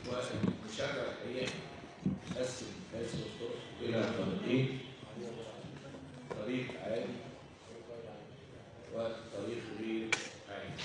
والمشرع الحقيقة قسم هذه الطرق إلى طريقين طريق عادي وطريق غير عادي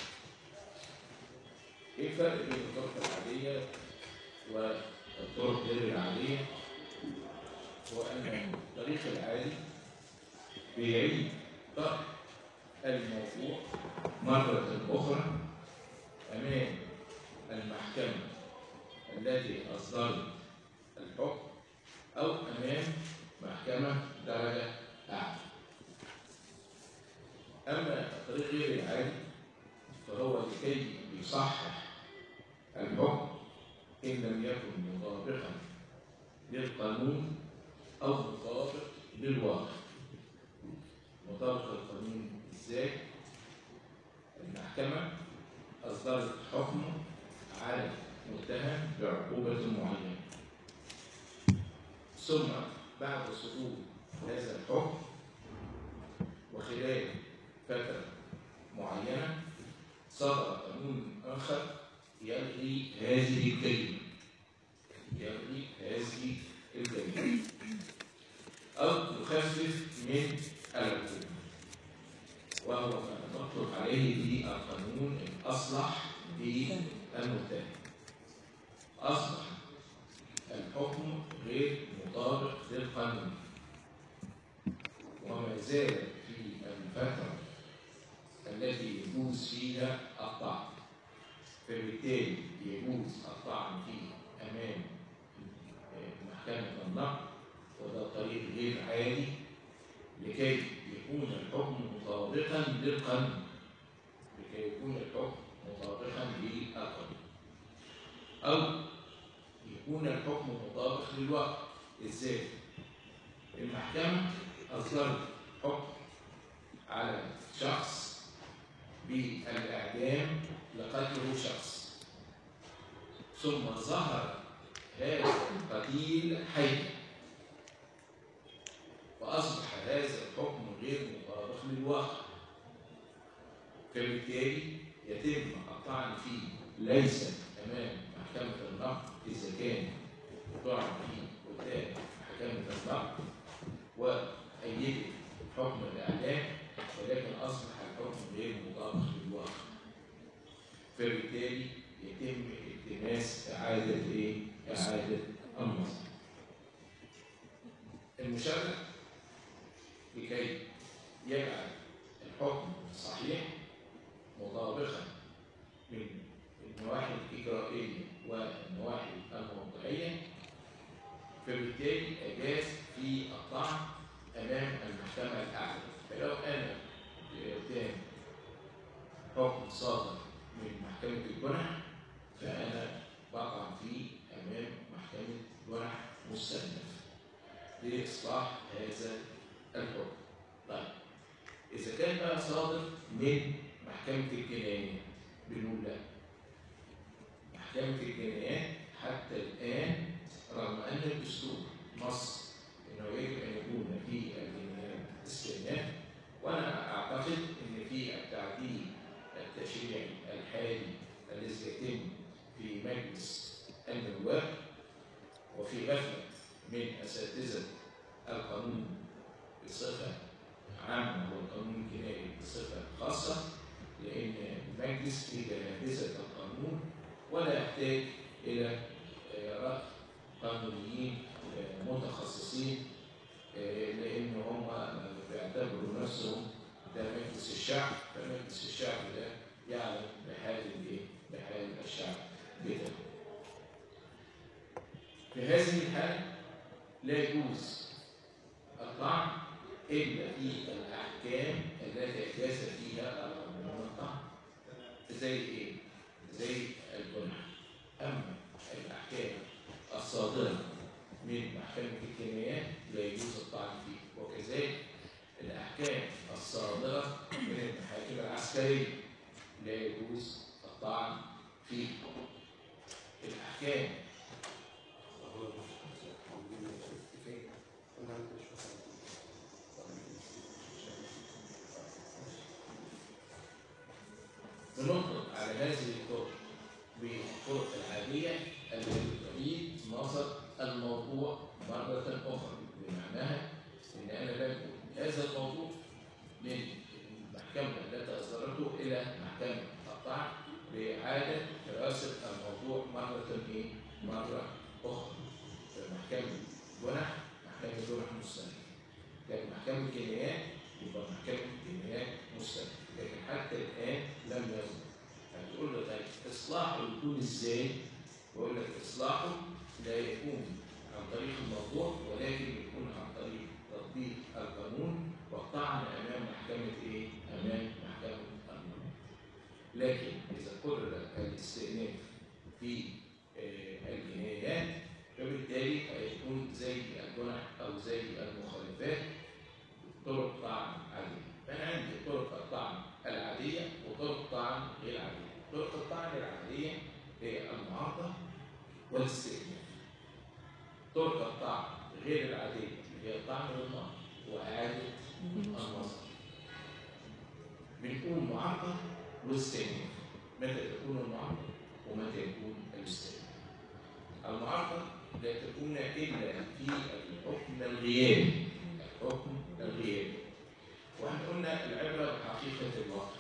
ايه الفرق بين الطرق العادية والطرق غير العادية؟ هو أن الطريق العادي بيعيد طرح الموضوع مرة أخرى أمام المحكمة التي أصدرت الحكم أو أمام محكمة درجة أعلى. أما الطريق غير العادي فهو لكي يصحح الحكم إن لم يكن مطابقا للقانون أو مطابق للواقع. مطابق القانون إزاي؟ المحكمة أصدرت حكم على متهم بعقوبة معينة ثم بعد صدور هذا الحكم وخلال فترة معينة صدر قانون آخر يلغي هذه الكلمة يلغي هذه الكلمة أو يخفف من العقوبة وهو ما نطلق عليه في القانون الأصلح للمتهم أصبح الحكم غير مطابق للقانون وما زال في الفترة التي يجوز فيها الطعن فبالتالي يجوز الطعن فيه أمام محكمة النقد وده طريق غير عادي لكي يكون الحكم مطابقا للقانون لكي يكون الحكم مطابقا للقانون أو يكون الحكم مطابق للوقت ازاي؟ المحكمة أصدرت حكم على شخص بالإعدام لقتله شخص ثم ظهر هذا القتيل حيا وأصبح هذا الحكم غير مطابق للواقع فبالتالي يتم الطعن فيه ليس أمام محكمة النقد إذا كان طعن فيه قدام محكمة النقد وأيدت حكم الإعلام ولكن أصبح الحكم غير مطابق للواقع فبالتالي يتم التماس إعادة إيه؟ إعادة النظر المشرع لكي يجعل الحكم صحيح مطابقا من النواحي الإجرائية والنواحي الموضوعية فبالتالي أجاز في الطعن أمام المحكمة الأعلى فلو أنا قدام حكم صادر من محكمة الجنح فأنا بقع فيه أمام محكمة جنح مستأنف لإصلاح هذا الحكم. طيب إذا كان بقى صادر من محكمة الجنايات بنقول لا محكمة الجنايات حتى الآن رغم أن الدستور نص أنه يجب أن يكون في الجنايات استئناف وأنا أعتقد أن في التعديل التشريعي الحالي الذي يتم في مجلس النواب وفي غفلة من أساتذة القانون بصفة عامة والقانون الجنائي بصفة خاصة لأن المجلس في جنابذة القانون ولا يحتاج إلى رأي قانونيين متخصصين لأن هم بيعتبروا نفسهم ده مجلس الشعب فمجلس الشعب ده يعلم بحال الايه؟ بحال الشعب بتاعه. في هذه الحالة لا يجوز الطعن إلا في الأحكام التي اجاز فيها القانون الطعن. زي إيه؟ زي الجنح. أما الأحكام الصادرة من محكمة الجنايات لا يجوز الطعن فيه، وكذلك الأحكام الصادرة من المحاكم العسكرية لا يجوز الطعن فيه. الأحكام بنطلق على هذه الطرق بالطرق العادية التي الموضوع مرة أخرى بمعناها إن أنا بنقل هذا الموضوع من المحكمة التي أصدرته إلى محكمة الطعن لإعادة دراسة الموضوع مرة إيه؟ مرة أخرى في محكمة جنح محكمة جنح مستند لكن محكمة الجنايات يبقى محكمة الجنايات مستند لكن حتى الآن لم يصدر هتقول له طيب إصلاحه يكون إزاي؟ بقول لك إصلاحه لا يكون عن طريق الموضوع ولكن يكون عن طريق تطبيق القانون والطعن امام محكمه ايه؟ امام محكمه القانون. لكن اذا قرر الاستئناف في آه، الجنايات فبالتالي هيكون زي الجنح او زي المخالفات طرق طعن عاديه. فانا عندي طرق الطعن العاديه وطرق طعن غير عاديه. طرق الطعن العاديه هي المعارضه والاستئناف. طرق الطعن غير العادية هي الطعن بالنار وإعادة النظر. بنقول معارضة واستئناف. متى تكون المعارضة ومتى يكون الاستئناف. المعارضة لا تكون إلا في الحكم الغيابي. الحكم الغيابي. واحنا قلنا العبرة بحقيقة الواقع.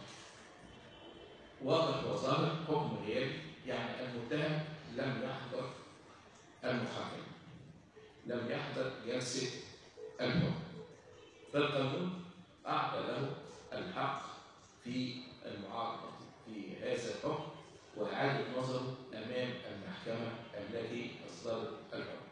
واضح وظاهر حكم غيابي يعني المتهم لم يحضر المحاكمة لم يحضر جلسة الحكم فالقانون أعطى له الحق في المعارضة في هذا الحكم وإعادة نظره أمام المحكمة التي أصدرت الحكم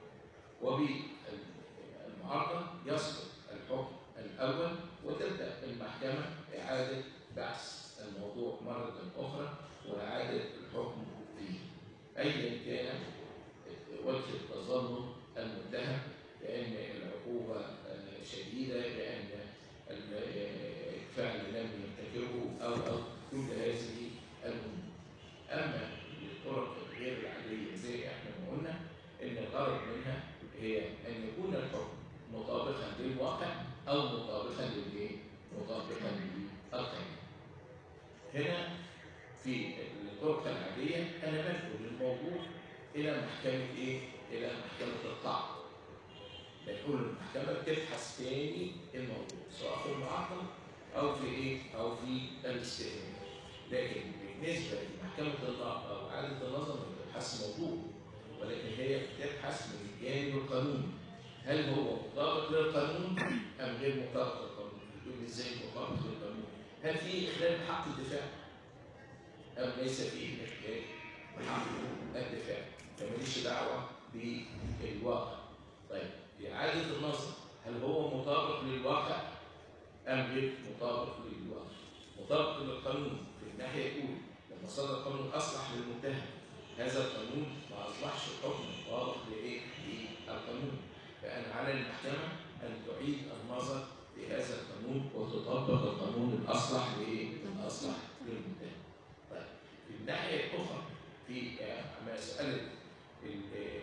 وبالمعارضة يصدر الحكم الأول وتبدأ المحكمة إعادة بحث الموضوع مرة أخرى وإعادة الحكم فيه أيا كان وجه التظلم المتهم لأن العقوبة آه، شديدة لأن الفعل لم يرتكبه أو أو كل هذه الأمور. أما الطرق غير العادية زي احنا ما قلنا إن الغرض منها هي أن يكون الحكم مطابقا للواقع أو مطابقا للإيه؟ مطابقا للقانون. هنا في الطرق العادية أنا بنقل الموضوع إلى محكمة إيه؟ إلى محكمة الطعن. بنقول المحكمة بتبحث تاني الموضوع سواء في المعاقبة أو في إيه؟ أو في الاستئناف. لكن بالنسبة لمحكمة النقض أو إعادة النظر ما بتبحث موضوع ولكن هي بتبحث من الجانب القانوني. هل هو مطابق للقانون أم غير مطابق للقانون؟ بتقول إزاي مطابق للقانون؟ هل في إخلال بحق الدفاع؟ أم ليس فيه إخلال بحق الدفاع؟ فماليش دعوة بالواقع. طيب إعادة النظر هل هو مطابق للواقع أم غير مطابق للواقع؟ مطابق للقانون في الناحية الأولى لما صدر القانون أصلح للمتهم هذا القانون ما أصبحش الحكم مطابق لإيه؟ للقانون فأنا على المحكمة أن تعيد النظر في هذا القانون وتطبق القانون الأصلح لإيه؟ الأصلح للمتهم. طيب في الناحية الأخرى في آه، مسألة ال-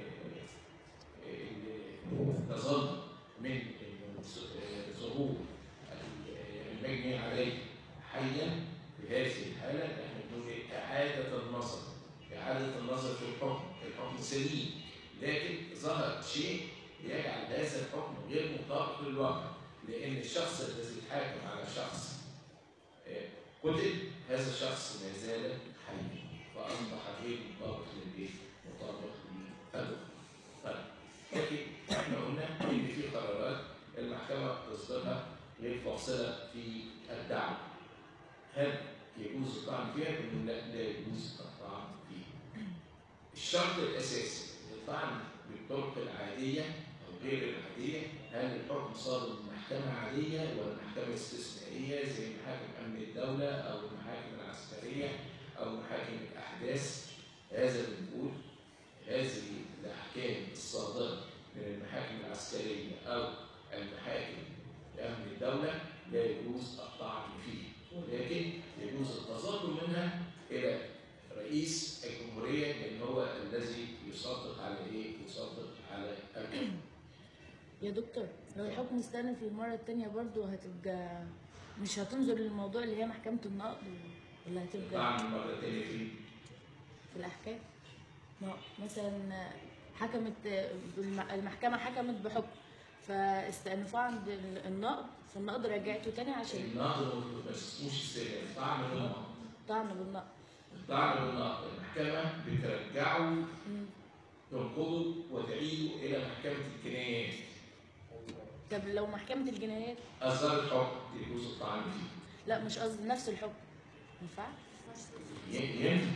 التظلم من ظهور المجني عليه حيا في هذه الحالة نحن نقول إعادة النظر إعادة النظر في الحكم الحكم سليم لكن ظهر شيء يجعل هذا الحكم غير مطابق للواقع لأن الشخص الذي اتحاكم على شخص آه، قتل هذا الشخص ما زال حيا فأصبح غير مطابق للبيت مطابق للحكم طيب لكن احنا قلنا ان في قرارات المحكمه تصدرها غير فاصله في الدعوه. هل يجوز الطعن فيها؟ بنقول لا لا يجوز الطعن فيها. الشرط الاساسي للطعن بالطرق العاديه او غير العاديه هل الحكم صادر من محكمه عاديه ولا محكمه استثنائيه زي محاكم امن الدوله او المحاكم العسكريه او محاكم الاحداث هذا بنقول هذه الاحكام الصادره من المحاكم العسكريه او المحاكم لامن الدوله لا يجوز الطعن فيه ولكن يجوز التظلم منها الى رئيس الجمهوريه لان هو الذي يصدق على ايه؟ يصدق على الحكم. يا دكتور لو الحكم استأنف في المرة التانية برضو هتبقى مش هتنظر للموضوع اللي هي محكمة النقض ولا هتبقى الطعن مره ثانيه فيه في الأحكام؟ ما مثلا حكمت بالم- المحكمه حكمت بحكم فاستأنفوه عند ال- النقض فالنقض رجعته تاني عشان النقض ما اسموش استئناف طعن بالنقض طعن بالنقض الطعن بالنقض المحكمة بترجعه مم. تنقضه وتعيده إلى محكمة الجنايات طب لو محكمه الجنايات أصدرت حكم يجوز الطعن فيه لا مش قصدي نفس الحكم ينفع؟ ي- ينفع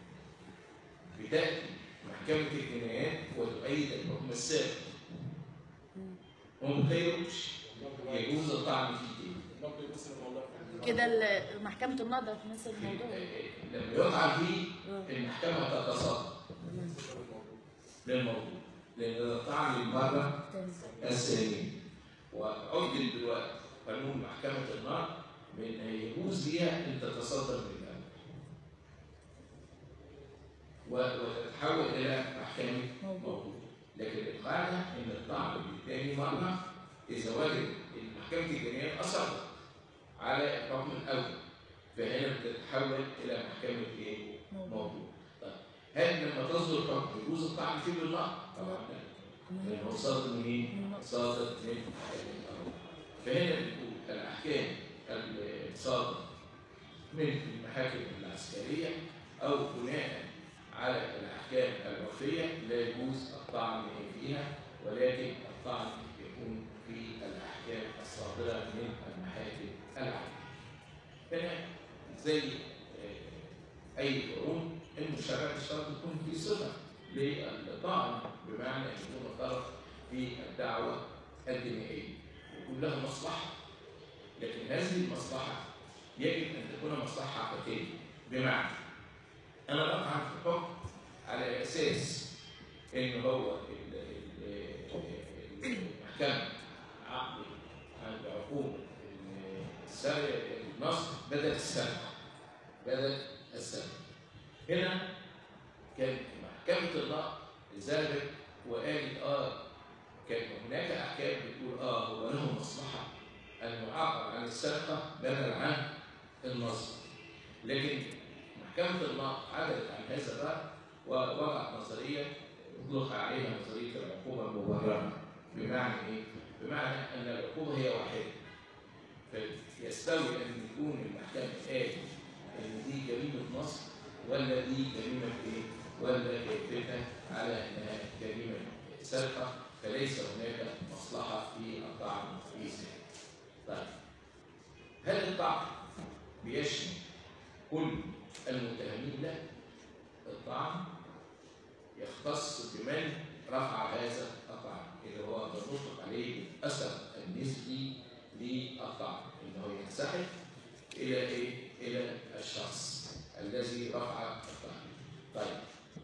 بتأتي محكمة الجنايات وتؤيد الحكم السابق مم. وما بتغيروش يجوز الطعن فيه تاني النقد يمثل الموضوع كده ال- محكمه النقض هتمثل الموضوع لما يقع فيه آه. المحكمة تتصدى تمام. للموضوع لأن ده طعن المرة تمام. الثانية وعدل دلوقتي قانون محكمة النقد بأن يجوز ليها أن تتصدر من الأمر و- وتتحول إلى محكمة موضوع. موضوع لكن القاعدة أن الطعن بالتاني مرة إذا وجد أن محكمة الجنايات أصرت على الحكم الأول فهنا بتتحول إلى محكمة إيه؟ موضوع. موضوع طيب هل لما تصدر حكم يجوز الطعن فيه بالنقد؟ طبعا لا لأنه صادر من إيه؟ من النقد. صادر من الأول. فهنا بنقول الأحكام الصادرة من المحاكم العسكرية أو بناء على الأحكام العرفية لا يجوز الطعن فيها ولكن الطعن يكون في الأحكام الصادرة من المحاكم العامة. هنا زي آه، أي قانون المشرع الشرط يكون في صفة للطعن بمعنى أن يكون الطرف في الدعوة الجنائية يكون له مصلحة لكن هذه المصلحة يجب أن تكون مصلحة حقيقية بمعنى أنا بطعن في الحكم على أساس إن هو ال- ال- المحكمة عقد عن عقوبة السرقة النصب بدل السرقة بدل السرقة هنا كان محكمة النقد ذهبت وقالت اه كان هناك احكام بتقول اه هو له مصلحه ان يعاقب عن السرقه بدل عن النصب لكن محكمه النقد عدلت عن هذا الراي ووضعت نظريه اطلق عليها نظريه العقوبه المبرره بمعنى ايه؟ بمعنى ان العقوبه هي واحده فيستوي ان يكون المحكمه قالت ان دي جريمه نصب ولا دي جريمه ايه؟ ولا كيفتها على انها جريمه سرقه فليس هناك مصلحه في الطعن في ذلك. طيب هل الطعن بيشمل كل المتهمين؟ لا الطعن يختص بمن رفع هذا الطعن اللي هو بنطلق عليه الاثر النسبي للطعن انه ينسحب الى ايه؟ الى الشخص الذي رفع الطعن. طيب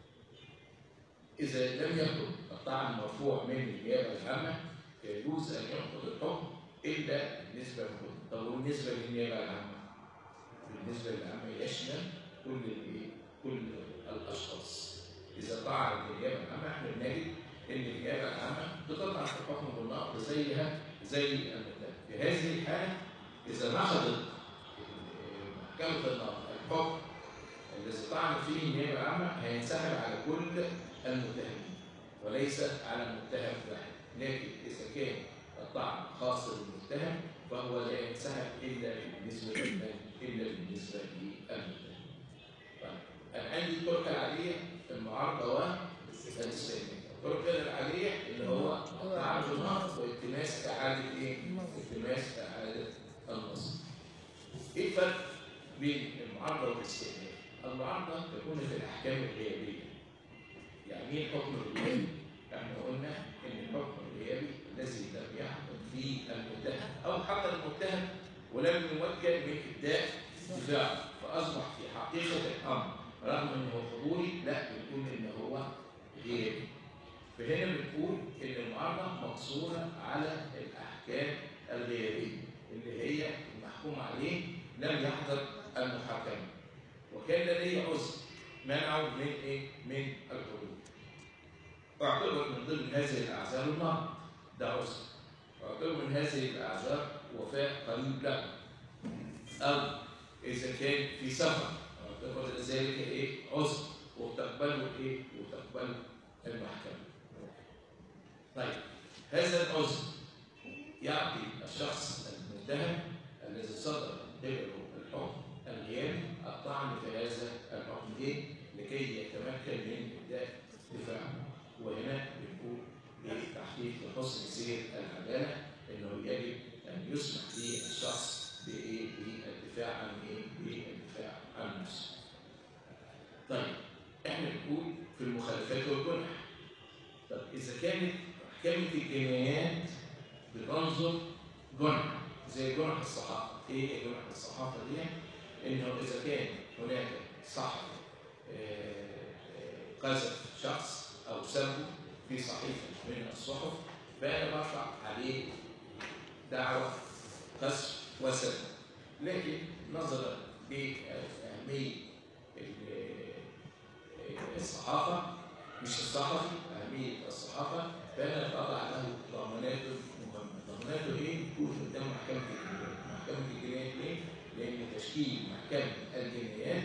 إذا لم يكن الطعن مرفوع من النيابة العامة يجوز أن ينقض الحكم إلا بالنسبة للحكم. طب وبالنسبة للنيابة العامة؟ بالنسبة للعامة يشمل كل الإيه؟ كل الأشخاص. إذا طعن النيابة العامة احنا بنجد إن النيابة العامة بتطعن في الحكم بالنقض زيها زي المتهم. في هذه الحالة إذا نقضت محكمة النقض الحكم الذي طعن فيه النيابة العامة هينسحب على كل المتهمين وليس على المتهم واحد لكن إذا كان الطعن خاص بالمتهم فهو لا ينسحب إلا بالنسبة لمن إلا بالنسبة للمتهم. طيب أنا عندي الطرق العادية المعارضة والاستئناف. الطرق غير العادية اللي هو الطعن بالنقض والتماس إعادة إيه؟ التماس إعادة النص. إيه الفرق بين المعارضة والاستئناف؟ المعارضة تكون في الأحكام الغيابية. يعني ايه الحكم الغيابي؟ احنا قلنا ان الحكم الغيابي الذي لم يحكم فيه المتهم او حتى المتهم ولم يوجه من ابداء دفاعه فاصبح في حقيقه الامر رغم انه حضوري لا بنقول ان هو غيابي. فهنا بنقول ان المعارضه مقصوره على الاحكام الغيابيه اللي هي المحكوم عليه لم يحضر المحاكمه وكان لديه عذر منعه من ايه؟ من الحضور. واعتبر من ضمن هذه الاعذار النار ده عذر. واعتبر من هذه الاعذار وفاء قريب له. او اذا كان في سفر واعتبر ذلك ايه؟ عذر وتقبله ايه؟ وتقبله المحكمه. طيب هذا العذر يعطي الشخص المتهم الذي صدر قبله الحكم الغيابي الطعن في هذا الحكم ليه؟ لكي يتمكن من ابداء دفاعه وهنا بنقول بتحقيق لحسن سير العداله انه يجب ان يسمح للشخص بايه؟ بالدفاع عن ايه؟ بالدفاع عن نفسه. طيب احنا بنقول في المخالفات والجنح. طب اذا كانت محكمه الجنايات بتنظر جنح زي جنح الصحافه، ايه جنح الصحافه دي؟ انه اذا كان هناك صحفي آه، آه، قذف شخص او سبه في صحيفه من الصحف فانا برفع عليه دعوه قذف وسب لكن نظرا لاهميه ال- الصحافه مش الصحفي اهميه الصحافه فانا بضع له ضمانات مهمه ضماناته ايه؟ يكون قدام محكمه الجنايات محكمه الجنايات ليه؟ لان تشكيل محكمه الجنايات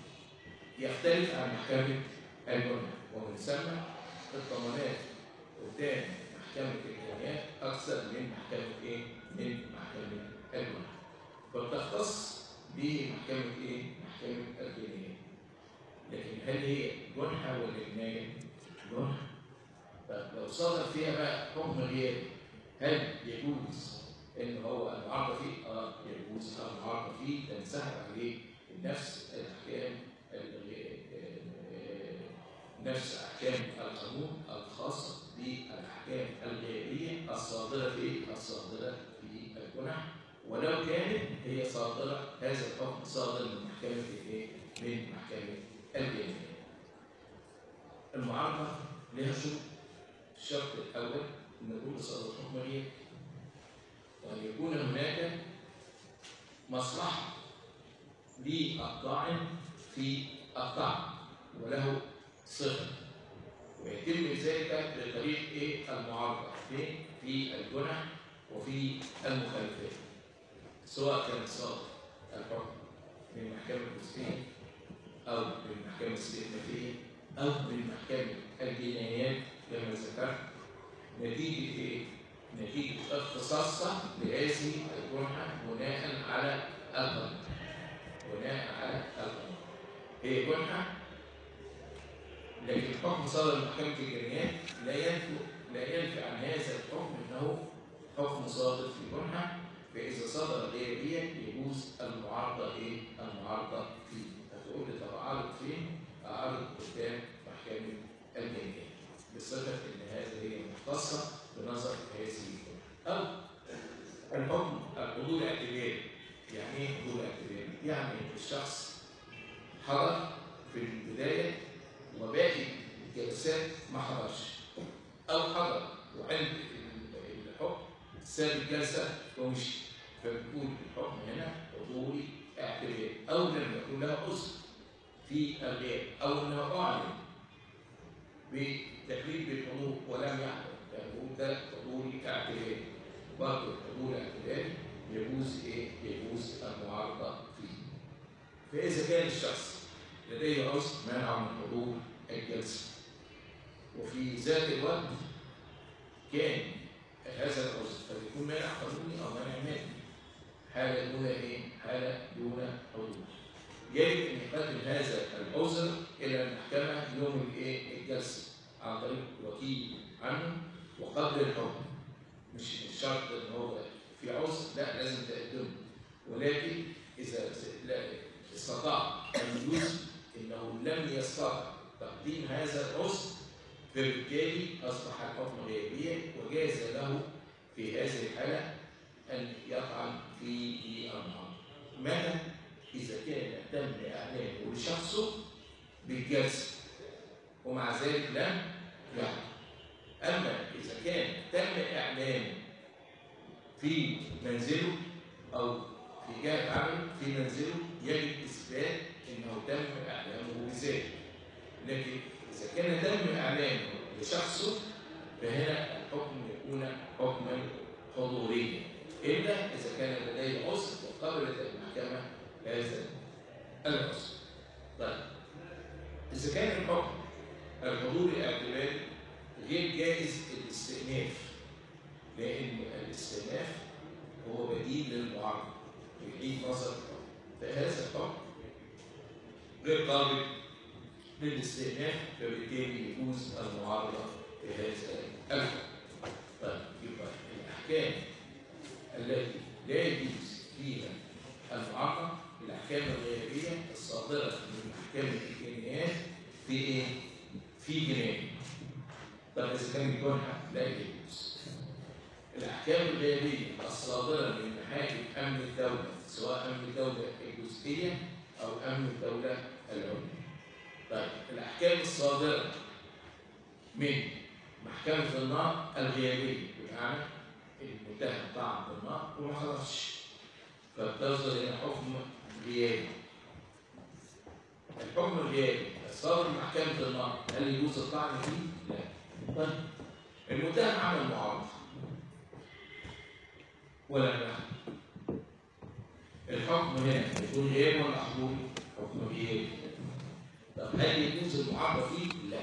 يختلف عن محكمه الجنح ومن ثم الضمانات قدام محكمه الجنايات اكثر من محكمه ايه؟ من محكمه الجنح فبتختص بمحكمه ايه؟ محكمه الجنايات لكن هل هي جنحه ولا جنايه؟ جنحه طب لو صدر فيها بقى حكم غيابي هل يجوز ان هو المعارضه فيه؟ اه يجوز المعارضه فيه تنسحب عليه نفس الاحكام ال- آه، نفس احكام القانون الخاصه بالاحكام الغيابيه الصادره في الصادره في الجنح ولو كانت هي صادره هذا الحكم صادر من محكمه الايه؟ من محكمه الجنايه. المعارضه لها شروط. الشرط الاول ان يكون صادر حكم غيابي. وأن يكون هناك مصلحة للطاعن في الطعن وله صفة ويتم ذلك بطريق ايه المعارضة في في الجنح وفي المخالفات سواء كان صادر الحكم من محكمة الجزئية أو من محكمة الاستئنافية أو من محكمة الجنايات كما ذكرت نتيجة ايه؟ نتيجة اختصاصها لهذه الجنحة بناء على القانون. بناء على القانون. هي جنحة لكن حكم صدر من محكمة الجنايات لا ينفي لا ينفي عن هذا الحكم انه حكم صادر في جنحة فإذا صدر غيابيا يجوز المعارضة ايه؟ المعارضة فيه. هتقول لي طب أعرض فين؟ أعرض قدام محكمة الجنايات. بصفة إن هذه هي مختصة بنظر هذه الجملة. أو الحكم الحضور الاعتباري. يعني إيه حضور اعتباري؟ يعني الشخص حضر في البداية وباقي الجلسات ما حضرش. أو حضر وعند ال- الحكم ساب الجلسة ومشي. فبتكون الحكم هنا حضوري اعتباري أو لم يكن له عذر في الغياب أو أنه أعلن بتكليف بالحضور ولم يحضر يعني بقول ده حضوري اعتباري برضه الحضور الاعتباري يجوز ايه؟ يجوز المعارضه فيه. فاذا كان الشخص لديه عذر منع من حضور الجلسه وفي ذات الوقت كان هذا العذر قد يكون مانع قانوني او مانع مادي حاله دون ايه؟ حاله دون حضور. يجب ان يقدم هذا العذر الى المحكمه يوم الايه؟ الجلسه عن طريق وكيل عنه وقبل الحكم مش مش شرط ان هو في عذر لا لازم تقدمه ولكن اذا لا استطاع ان يثبت انه لم يستطع تقديم هذا العذر فبالتالي اصبح الحكم غيابيا وجاز له في هذه الحاله ان يطعن في في المعارضه. متى؟ اذا كان تم اعلانه لشخصه بالجلسه ومع ذلك لم يحضر. اما اذا كان تم اعلانه في منزله او في جهه عمله في منزله يجب اثبات انه تم اعلانه بذلك. لكن اذا كان تم اعلانه لشخصه فهنا الحكم يكون حكما حضوريا الا اذا كان لديه عذر وقبلت المحكمه هذا العذر. طيب اذا كان الحكم الحضور الاعتباري غير جائز الاستئناف يجيب نظر فهذا الحكم غير قابل للاستئناف فبالتالي يجوز المعارضة في هذا الحكم. طيب يبقى الأحكام التي لا يجوز فيها المعارضة الأحكام الغيابية الصادرة من أحكام الإمكانيات في إيه؟ في جناية. طب إذا كان الجنحة لا يجوز. الأحكام الغيابية الصادرة من محاكم أمن الدولة سواء أمن الدولة الجزئية أو أمن الدولة العليا. طيب الأحكام الصادرة من محكمة النار الغيابية بمعنى المتهم طعن بالنار وما خرجش فبتصدر إلى حكم غيابي. الحكم الغيابي الصادر من محكمة النار هل يجوز الطعن فيه؟ لا. طيب المتهم عمل معارضة ولا لا الحكم هنا يكون غياب ولا حضوري؟ حكم غيابي طب هل يجوز المعارضة فيه؟ لا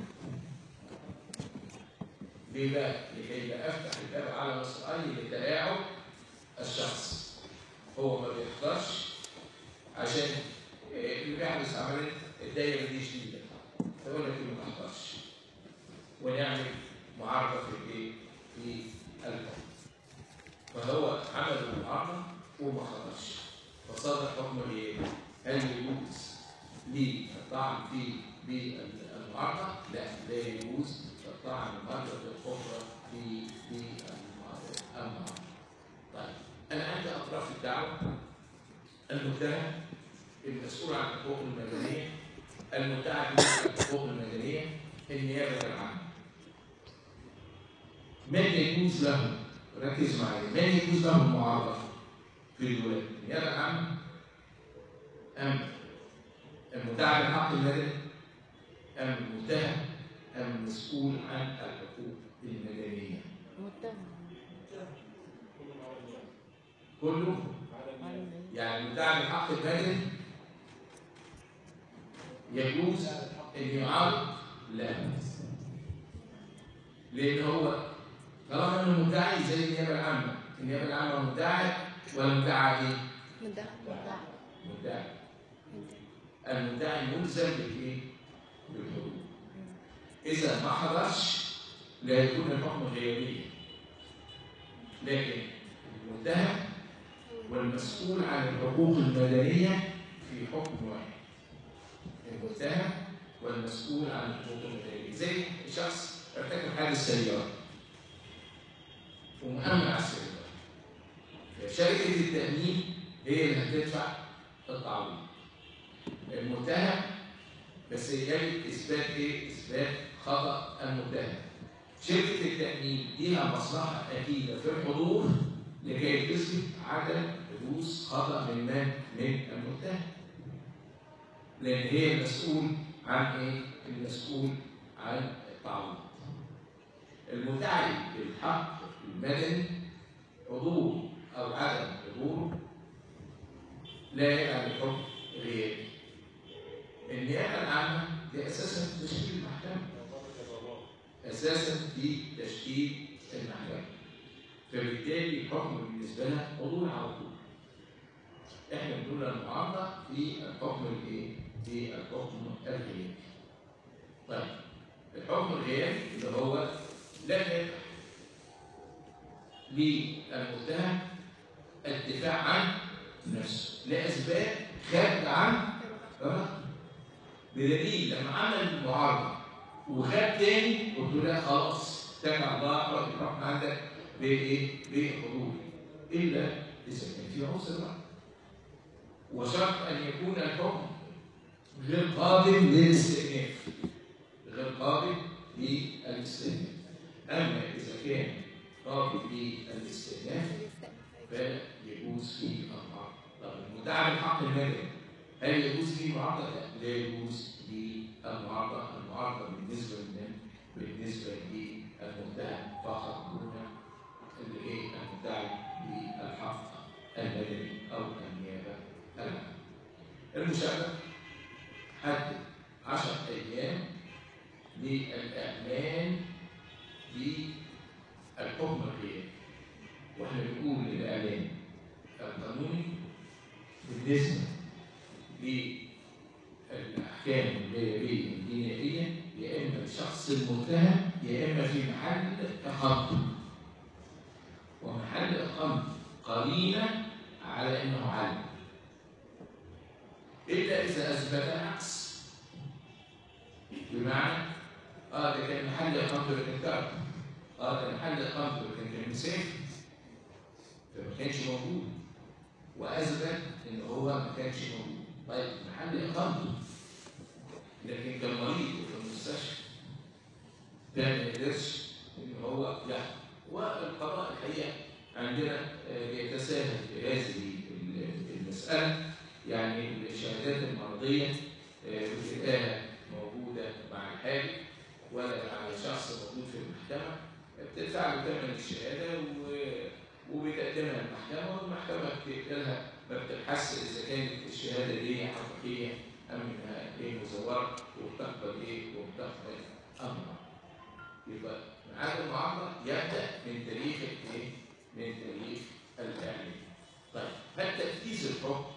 ليه بقى؟ لكي لا افتح الباب على مصراعي لتلاعب الشخص هو ما بيحضرش عشان اللي بيحدث عمليه الدايره دي شديده فيقول لك ما تحضرش ونعمل معارضه في الايه؟ في الحكم فهو عمل المعارضه وما خرجش فصادر حكم غيابي هل يجوز للطعن في بالمعارضه؟ لا لا يجوز الطعن مرة أخرى في في المعارضه. طيب انا عندي اطراف الدعوه المتهم المسؤول عن الحقوق المدنيه المتعب بالحقوق المدنيه النيابه العامه من يجوز له ركز معايا من يجوز له المعارضه في الولايه النيابه العامه ام المتعب بالحق المدني ام المتهم ام المسؤول عن الحقوق المدنيه متهم كله عن- يعني المتعب بالحق المدني يجوز ان يعارض لا لان هو طالما انه مدعي زي النيابه العامه النيابه العامه مدعي ولا مدعي ايه؟ مدعي مدعي المدعي ملزم بالايه؟ بالحضور اذا ما حضرش لا يكون الحكم غيابيا لكن المتهم والمسؤول عن الحقوق المدنيه في حكم واحد المتهم والمسؤول عن الحقوق المدنيه زي شخص ارتكب حادث سياره ومؤمن على السياره شركه التامين هي اللي هتدفع التعويض المتهم بس يجب اثبات ايه؟ اثبات خطا المتهم شركه التامين ليها مصلحه اكيده في الحضور لكي تثبت عدم حدوث خطا من من؟ من المتهم لان هي المسؤول عن ايه؟ المسؤول عن التعويض المدعي بالحق المدني حضور او عدم حضوره لا يجعل الحكم غيابي النيابه العامه دي اساسا في تشكيل المحكمه اساسا في تشكيل المحكمه فبالتالي الحكم بالنسبه لها حضور على طول احنا بنقول المعارضه في الحكم الايه؟ في الحكم الغيابي طيب الحكم الغيابي اللي هو لم يفتح للمتهم الدفاع عن نفسه لاسباب خارجه عن ارادته بدليل لما عمل المعارضه وخد تاني قلت له لا خلاص تابع الله رد الحكم عندك بايه؟ بحضوري الا اذا كان في عذر بقى وشرط ان يكون الحكم غير قابل للاستئناف غير قابل للاستئناف اما اذا كان قابل للاستئناف فيجوز فيه المعارضه طب المدعي بالحق المدني هل يجوز فيه معارضه؟ لا لا يجوز فيه المعارضه المعارضه بالنسبه لمن؟ بالنسبه للمدعي فقط دون الايه المدعي بالحق المدني او النيابه العامه المشابه حدد 10 ايام للاعلان بالحكم الغيابي واحنا بنقول الاعلان القانوني بالنسبة للأحكام اللي هي الجنائية يا إما الشخص المتهم يا إما في محل إقامته ومحل إقامته قرينة على إنه علم إلا إذا أثبت العكس بمعنى اه ده كان محل اقامته للانكار اه ده محل اقامته لكن كان مسافر فما كانش موجود واثبت ان هو ما كانش موجود طيب محل اقامته لكن كان مريض وفي المستشفى ده ما يقدرش ان هو يحكم والقضاء الحقيقه عندنا آه، بيتساهل في هذه المساله يعني الشهادات المرضيه آه، بتلاقيها موجوده مع الحاكم ولا على شخص موجود في المحكمة بتدفع له ثمن الشهادة و- وبتقدمها المحكمة والمحكمة بتقبلها ما بتبحثش إذا كانت الشهادة دي حقيقية أم إنها إيه مزورة وبتقبل إيه وبتقبل أمر يبقى ميعاد المعارضة يبدأ من تاريخ الإيه؟ من تاريخ الإعلان. طيب هل تنفيذ الحكم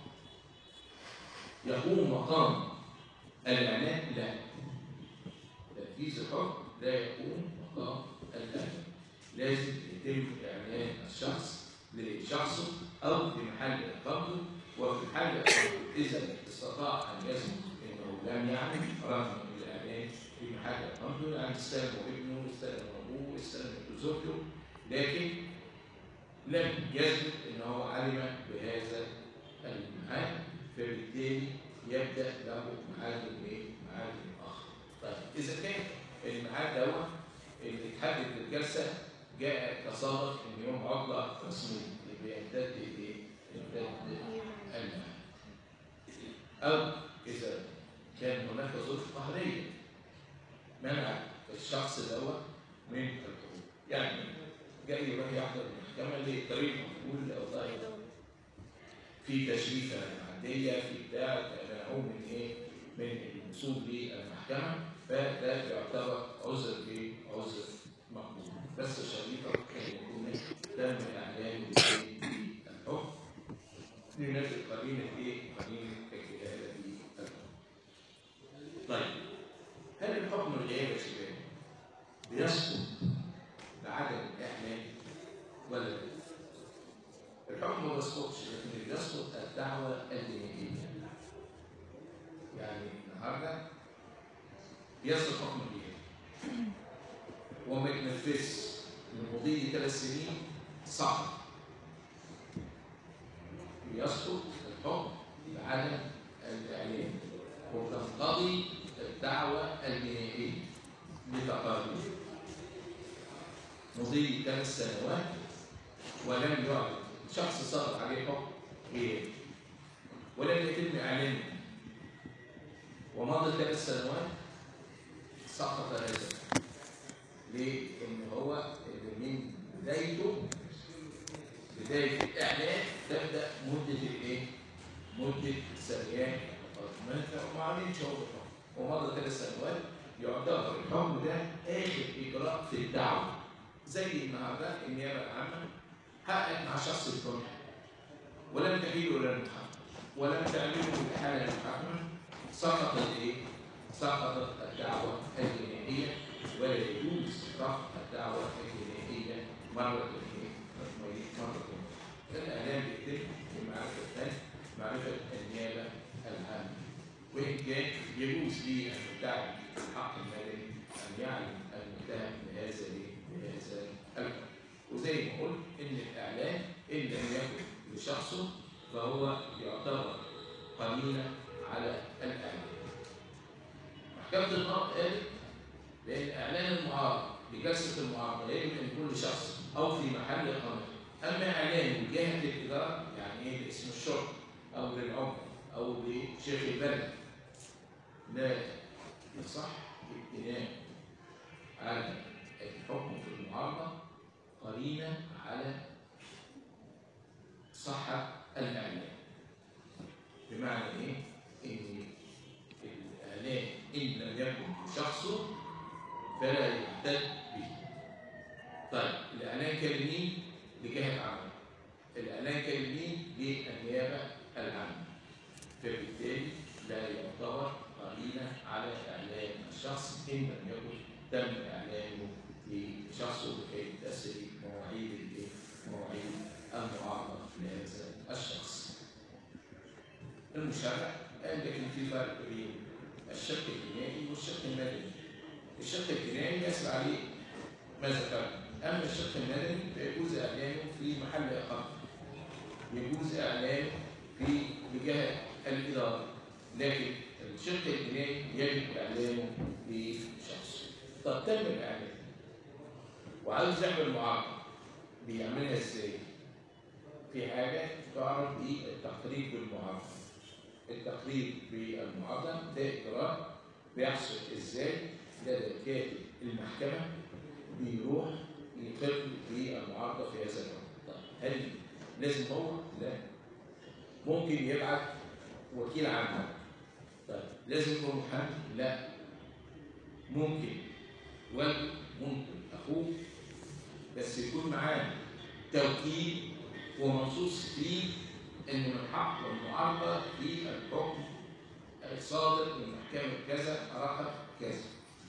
يقوم مقام الإعلان؟ لا تنفيذ الحكم لا يقوم مقام الأهل لازم يتم إعلان الشخص لشخصه أو في محل إقامته وفي محل إقامته إذا استطاع أن يثبت أنه لم يعمل رغم الإعلان في محل إقامته يعني استلم ابنه استلم أبوه استلم زوجته لكن لم يثبت أنه علم بهذا الميعاد فبالتالي يبدأ له معاد إيه؟ معاد آخر. طيب إذا كان الميعاد دوت اللي اتحدد للجلسة جاء تصادف إن يوم عطلة رسمي يبقى يمتد إيه؟ يمتد الميعاد. أو إذا كان هناك ظروف قهرية منع الشخص دوت من الحضور. يعني جاي يروح يحضر المحكمة لطريق مقبول أو طيب في تشريف معدية في بتاع منعوه من ايه؟ من الوصول للمحكمة فده يعتبر عذر ايه؟ عذر مقبول بس شريطة كان يكون تم اعلان الحكم لنفس قرينة ايه؟ قرينة الجهالة بالحكم. طيب هل الحكم الغياب يا شباب بيسقط بعدم الاعلان ولا لا؟ الحكم ما بيسقطش لكن اللي بيسقط الدعوة الجنائية. يعني النهارده يسقط حكم الجهاد وما يتنفذش من مضي ثلاث سنين صعب. يسقط الحكم بعدم الإعلان وتنقضي الدعوة الجنائية لتقارير مضي ثلاث سنوات ولم يعلن شخص صدر عليه حكم غياب ولم يتم اعلانه ومضى ثلاث سنوات سقط هذا ليه؟ ان هو اللي من بدايته بدايه الاعلان تبدا مده الايه؟ مده سريان ما انت ما اعلنش هو الحكم ومضى ثلاث سنوات يعتبر الحكم ده اخر اجراء في الدعوه زي النهارده النيابه العامه حقق مع شخص الجنح ولم تحيله الى المحاكمه ولم تعمله بالاحاله للمحاكمه سقطت ايه؟ سقطت الدعوه الجنائيه ولا يجوز رفع الدعوه الجنائيه مره ايه؟ مره اخرى. الاعلام بيتم بمعرفه الثاني معرفه النيابه العامه وان كان يجوز لي ان ادعي الحق المدني ان يعلم المتهم بهذا ايه؟ بهذا الحكم وزي ما قلت ان الاعلان ان لم يكن لشخصه فهو يعتبر قليلا على الاعلان. محكمه النقض قالت بان اعلان المعارضه بجلسه المعارضه يجب ان يكون لشخص او في محل اقامته. اما اعلان جهه الاداره يعني ايه لاسم الشرطه او للعمر او لشيخ البلد لا يصح ابتناء على الحكم في المعارضه قرينة على صحة الإعلان بمعنى إيه؟ إن الإعلان إن لم يكن شخصه فلا يحتج به. طيب الإعلان كان لمين؟ لجهة عامة. الإعلان كان لمين؟ للنيابة العامة. فبالتالي لا يعتبر قرينة على إعلان الشخص إن لم يكن تم إعلانه لشخصه لكي تسري مواعيد الإيه؟ مواعيد المعارضة لهذا الشخص. المشرع قال لك إن في فرق بين الشق الجنائي والشق المدني. الشق الجنائي يسرع عليه ما ذكرنا، أما الشق المدني فيجوز إعلانه في محل إقامة. يجوز إعلانه في بجهة الإدارة، لكن الشق الجنائي يجب إعلانه لشخص. طب تم الإعلان وعاوز يعمل معارضة بيعملها إزاي؟ في حاجة تعرف بالتقريب بالمعارضة. التقريب بالمعارضة ده إجراء بيحصل إزاي؟ لدى كاتب المحكمة بيروح يقر بالمعارضة في هذا الوقت. طيب هل لازم هو؟ لا. ممكن يبعت وكيل عنه. طيب لازم يكون محامي؟ لا. ممكن والده ممكن اخوه بس يكون معاه توكيل ومنصوص فيه ان من حق المعارضه في الحكم الصادر من محكمه كذا رقم كذا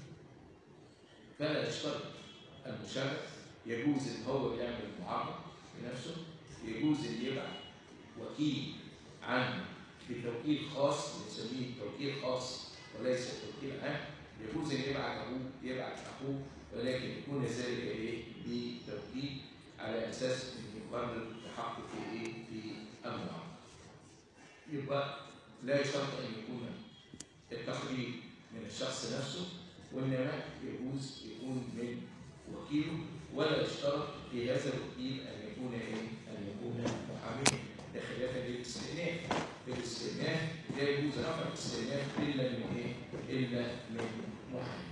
فلا يشترط المشرع يجوز ان هو يعمل معارضه بنفسه يجوز ان يبعت وكيل عنه بتوكيل خاص بنسميه توكيل خاص وليس توكيل عام يجوز ان يبعت ابوه يبعت اخوه ولكن يكون ذلك ايه بتوكيد على اساس ان يقرر بحقه في ايه في المعامله. يبقى لا يشترط ان يكون التقرير من الشخص نفسه وانما يجوز يكون من وكيله ولا يشترط في هذا الوكيل ان يكون ايه؟ ان يكون محاميا ده خلافا للاستئناف. في الاستئناف لا يجوز رفع الاستئناف الا من ايه؟ الا من محامي.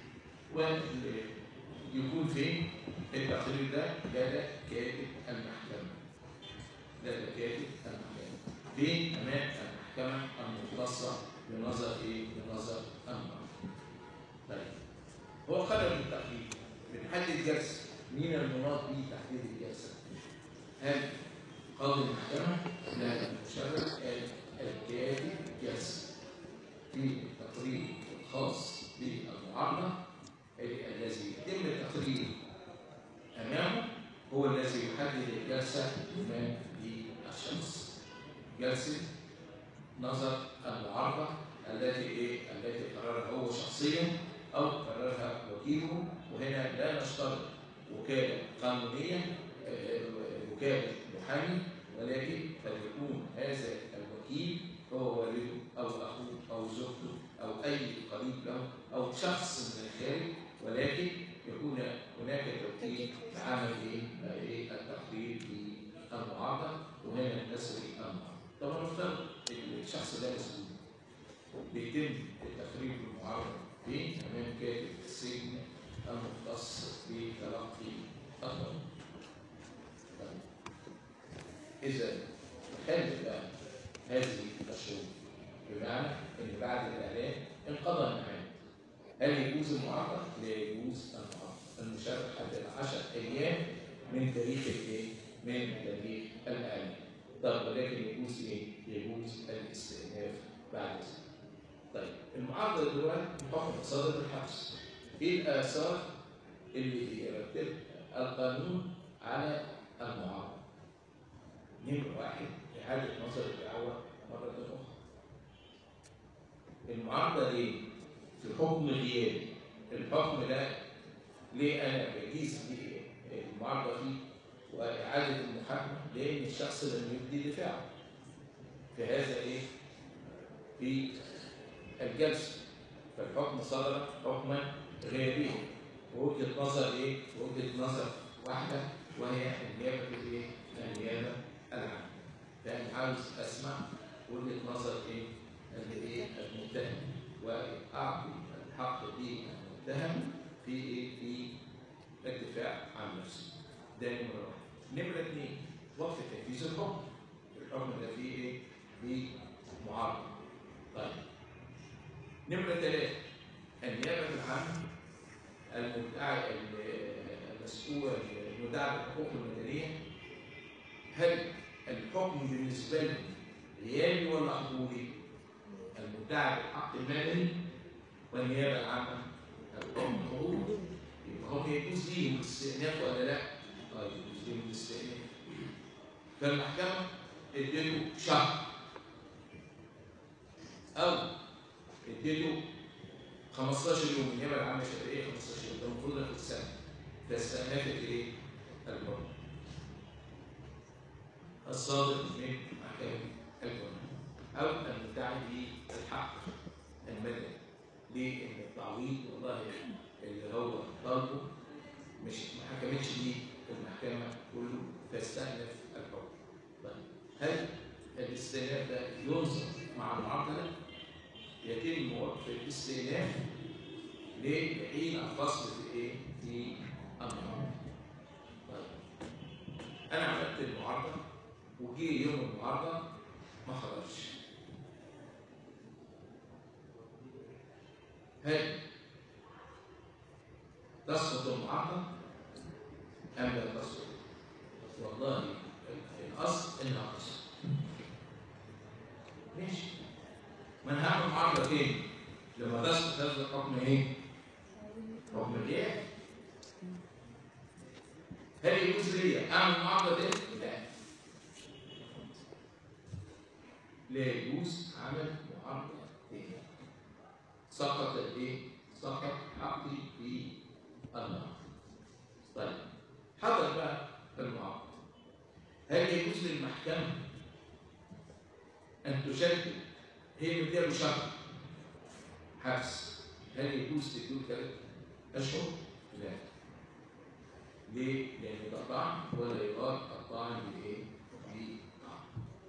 ويكون فين التقرير ده لدى كاتب المحكمة لدى كاتب المحكمة فين أمام المحكمة المختصة بنظر إيه؟ بنظر أمر طيب هو قرر بالتقرير بنحدد جلسة مين المناط به تحديد الجلسة؟ هل قاضي المحكمة؟ لا المشرع قال الكاتب جلسة في التقرير الخاص بالمعارضة الذي يتم التقرير امامه هو الذي يحدد الجلسه امام للشخص جلسه نظر المعارضه التي ايه التي قررها هو شخصيا او قررها وكيله وهنا لا نشترط وكاله قانونيه وكاله محامي ولكن قد يكون هذا الوكيل هو والده او اخوه او زوجته او اي قريب له او شخص من الخارج ولكن يكون هناك توكيل لعمل ايه؟ ايه التقرير بالمعارضه وهنا نسري المعارضه. طبعا نفترض الشخص ده مسؤول. بيتم التقرير بالمعارضه فين؟ امام كاتب السجن المختص بتلقي الطلب. اذا خلف بقى هذه الشروط بمعنى ان بعد الاعلان انقضى الميعاد هل يجوز المعارضه؟ لا يجوز المعارضه المشرع حدد 10 ايام من تاريخ الايه؟ من تاريخ الاعلان طب ولكن يجوز ايه؟ يجوز الاستئناف بعد ذلك طيب المعارضه دلوقتي حكم صادر الحبس ايه الاثار اللي بيرتب القانون على المعارضه؟ نمرة واحد إعادة نظر الدعوة مرة أخرى. المعارضة ليه؟ في حكم غيابي. الحكم ده ليه أنا بجيز المعارضة فيه وإعادة المحاكمة؟ لأن الشخص لم يبدي دفاعه. في هذا إيه؟ في الجلسة. فالحكم صدر حكما غيابيا. ووجهة نظر إيه؟ وجهة نظر واحدة وهي النيابة الإيه؟ النيابة العام فأنا عاوز أسمع وجهة نظر إيه؟ اللي إيه؟ المتهم وأعطي الحق للمتهم في إيه؟ في الدفاع عن نفسه ده نمرة واحد نمرة اثنين وقف تنفيذ الحكم الحكم ده فيه إيه؟ فيه معارضة طيب نمرة ثلاثة النيابة العامة المدعي المسؤول المدعي بالحقوق المدنية هل الحكم بالنسبة لهم غيابي ولا حضوري؟ المدعي بالحق المدني والنيابه العامه الحكم الحضوري يبقى هو يجوز ليهم الاستئناف ولا لا؟ اه يجوز ليهم الاستئناف فالمحكمه اديله شهر او اديله 15 يوم النيابه العامه الشرعيه 15 يوم ده المفروض ياخد سنه ده استئنافت ايه؟ الحكم الصادق من محكمه الحكم او المدعي بالحق المدني ليه؟ ان التعويض والله اللي هو طالبه مش ما حكمتش بيه المحكمه كله تستأنف الحكم. طيب هل الاستئناف ده ينظر مع المعادله؟ يتم وقف الاستئناف ليه؟ لحين الفصل في ايه؟ في المعارضه. طيب انا عملت المعارضه وجي يوم المعارضه ما خرجش. هل تسقط المعارضة أم لا تسقط؟ والله الأصل إنها تسقط. ماشي. ما أنا هعمل معارضة فين؟ لما تسقط هذا الحكم إيه؟ حكم الغياب. هل يجوز لي أعمل معارضة دي؟ لا. لا يجوز عمل معارضة دي. سقط الايه؟ سقط حقي في النار. طيب حضر بقى المعارضة. هل يجوز للمحكمة أن تشدد هي مديها شهر حبس هل يجوز تديله ثلاث أشهر؟ لا. ليه؟ لأن ده طعن ولا يراد الطعن بإيه؟ بطعن.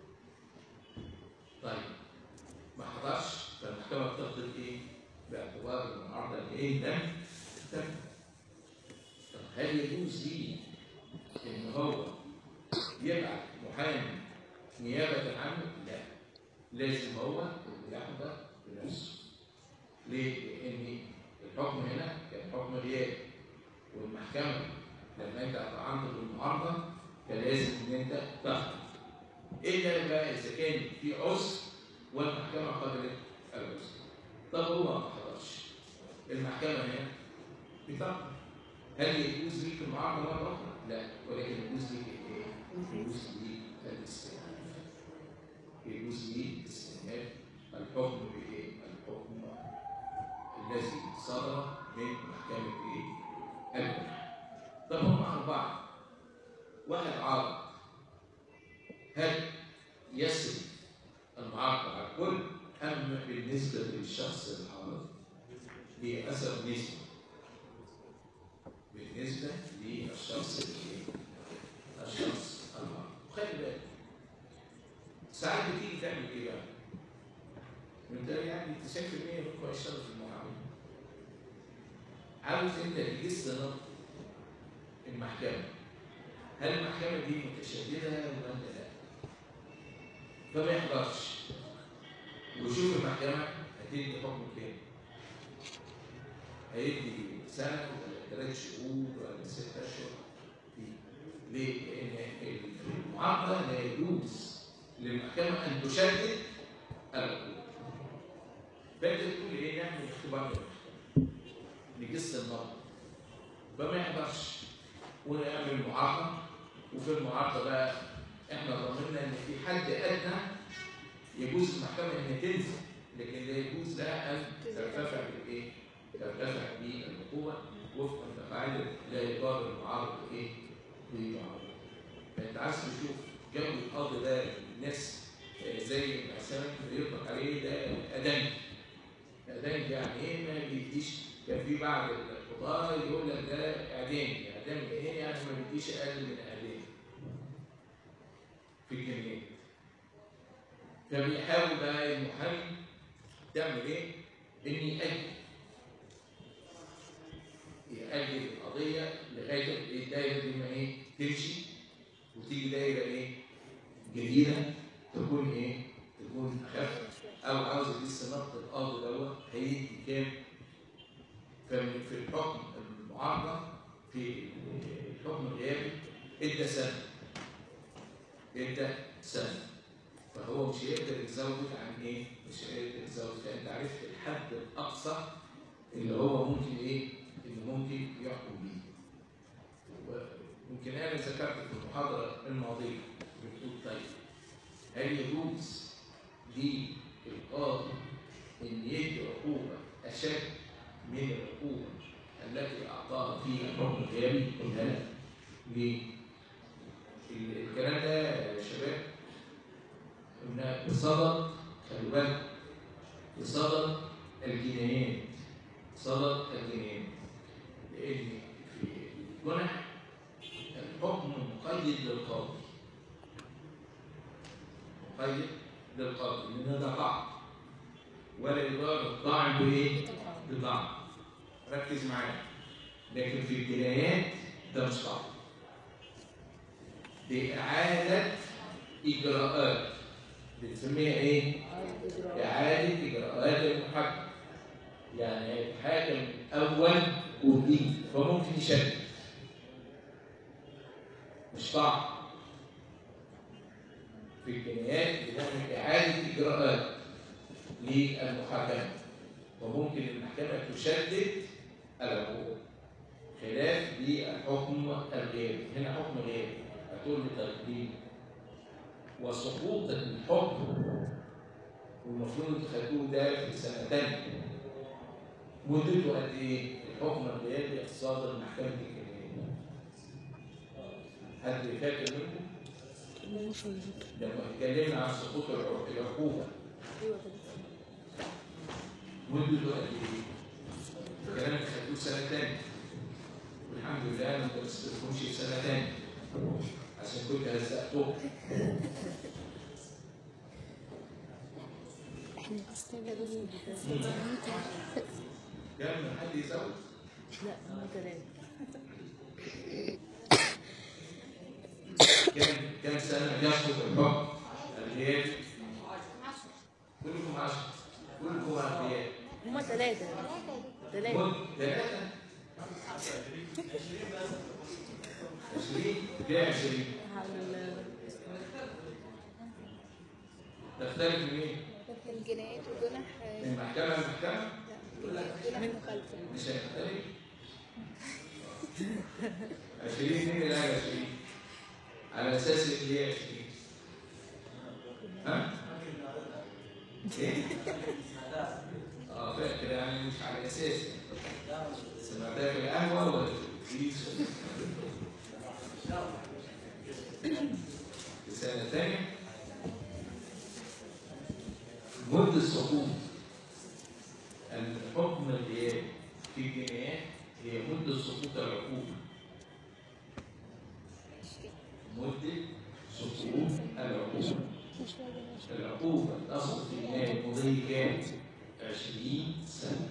طيب ما حضرش فالمحكمة بتاخد إيه؟ باعتبار المعارضة اللي إيه لم تم. طب هل يجوز لي إن هو يبعت محامي نيابة عنه؟ لا. لازم هو اللي يحضر بنفسه. ليه؟ لأن الحكم هنا كان حكم غياب والمحكمة لما أنت أطعنت بالمعارضة فلازم إن أنت تحضر. إلا بقى إذا كان في عذر والمحكمة قبلت العذر. طب هو ما حضرش. المحكمة هنا بتقبل. هل يجوز ليك المعارضة مرة أخرى؟ لا، ولكن يجوز ليك إيه؟ يجوز ليك الاستئناف. يجوز ليك استئناف الحكم بإيه؟ الحكم الذي صدر من محكمة إيه؟ الجنح. طب هم أربعة. واحد عارض. هل يسري المعارضة على الكل أم بالنسبة للشخص العارض؟ هي أثر نسبة. بالنسبة للشخص الإيه؟ الشخص العارض. وخلي بالك ساعات بتيجي تعمل ايه بقى؟ انت يعني 90% منكم هيشتغل في المحاماه. عاوز انت تجس نبض المحكمه. هل المحكمه دي متشدده ولا لا؟ فما يحضرش. ويشوف المحكمه هتدي حكم كام؟ هيدي سنه ولا ثلاث شهور ولا ست اشهر؟ ليه؟ لان المعارضه لا يجوز للمحكمة أن تشدد العقود. فأنت تقول إيه نعمل اختبار للمحكمة. نجس النظر. فما يحضرش ونعمل معارضة وفي المعارضة بقى إحنا ضمننا إن في حد أدنى يجوز المحكمة إن تنزل لكن لا يجوز لها أن ترتفع بالإيه؟ ترتفع بالعقوبة وفقا لقاعدة لا يضار المعارض إيه؟ بمعارضة. فأنت عايز تشوف جو القاضي ده الناس زي مثلا بيطلق عليه ده ادمي ادمي يعني ايه ما بيديش كان في بعض القضاة يقول لك ده اعدامي اعدامي ايه يعني ما بيديش اقل من اعدامي في الجنين فبيحاول بقى المحامي تعمل ايه؟ ان يأجل يأجل القضية لغاية الدايرة دي ما ايه؟ تمشي وتيجي دايرة ايه؟ جديدة تكون ايه؟ تكون اخف او عاوز لسه نقط القاضي دوت هيدي كام؟ فمن في الحكم المعارضة في الحكم الغيابي ادى سنة ادى سنة فهو مش هيقدر يتزوج عن ايه؟ مش هيقدر يتزوج فانت عرفت الحد الاقصى اللي هو ممكن ايه؟ اللي ممكن يحكم بيه. ويمكن انا ذكرت في المحاضره الماضيه بتقول طيب هل يجوز للقاضي ان يدي عقوبه اشد من العقوبه التي اعطاها فيها الحكم الغيابي؟ قلنا لا. ليه؟ ال- الكلام ده يا شباب قلنا بصدد خلي بالك بصدد الجنايات صدد الجنايات لان في الجنح الحكم مقيد للقاضي مقيد للقاضي لان ده طعن ولا يضار الطعن بايه؟ بالطعن ركز معايا لكن في الجنايات ده مش طعن بإعادة إجراءات بنسميها إيه؟ إعادة إجراءات المحاكمة يعني هيتحاكم من أول وجديد فممكن يشدد مش طعن في الجنايات بنعمل إعادة إجراءات للمحاكمة وممكن المحكمة تشدد العقوبة خلاف بالحكم الغيابي هنا حكم غيابي هتقول لي تقديم وسقوط الحكم والمفروض انتوا خدوه ده في سنه ثانيه مدته قد ايه؟ الحكم الغيابي الصادر من محكمه الجنايه حد فاكر منكم؟ لما اتكلمنا عن سقوط العق- العقوبه مدته قد ايه؟ الكلام اللي خدوه سنه ثانيه والحمد لله ما درستكمش سنه ثانيه عشان كنت هزقتهم كم حد يزود؟ لا هم ثلاثة كم كم سنة يسقط الحكم الغيابي؟ كلكم عشرة كلكم أغبياء هم ثلاثة ثلاثة مد ثلاثة عشرين ليه عشرين؟ حول تختلف من ايه؟ الجنايات وجنح من محكمة لمحكمة؟ جنح مخالفة مش هيختلف؟ عشرين مين اللي قال عشرين؟ على أساس اللي هي عشرين؟ ها؟ ايه؟ اه فاكر يعني مش على اساس سمعتها في القهوه ولا في الكيس في سنه ثانيه مدة السقوط الحكم الغيابي في الجنايات هي مدة سقوط العقوبة مدة سقوط العقوبة العقوبة تسقط في النهاية المضي كام؟ 20 سنة.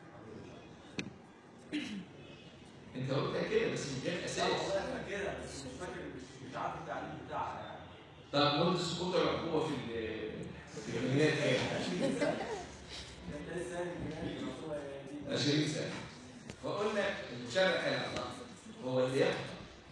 أنت قلتها كده بس من غير أساس. كده بس مش فاكر مش عارف التعليم بتاعها يعني طب مدة سقوط العقوبة في ال- في الجنايات كام؟ انت لسه قايل الجنايات الموضوع دي 20 سنة. فقلنا المشرع قال هو اللي يحكم.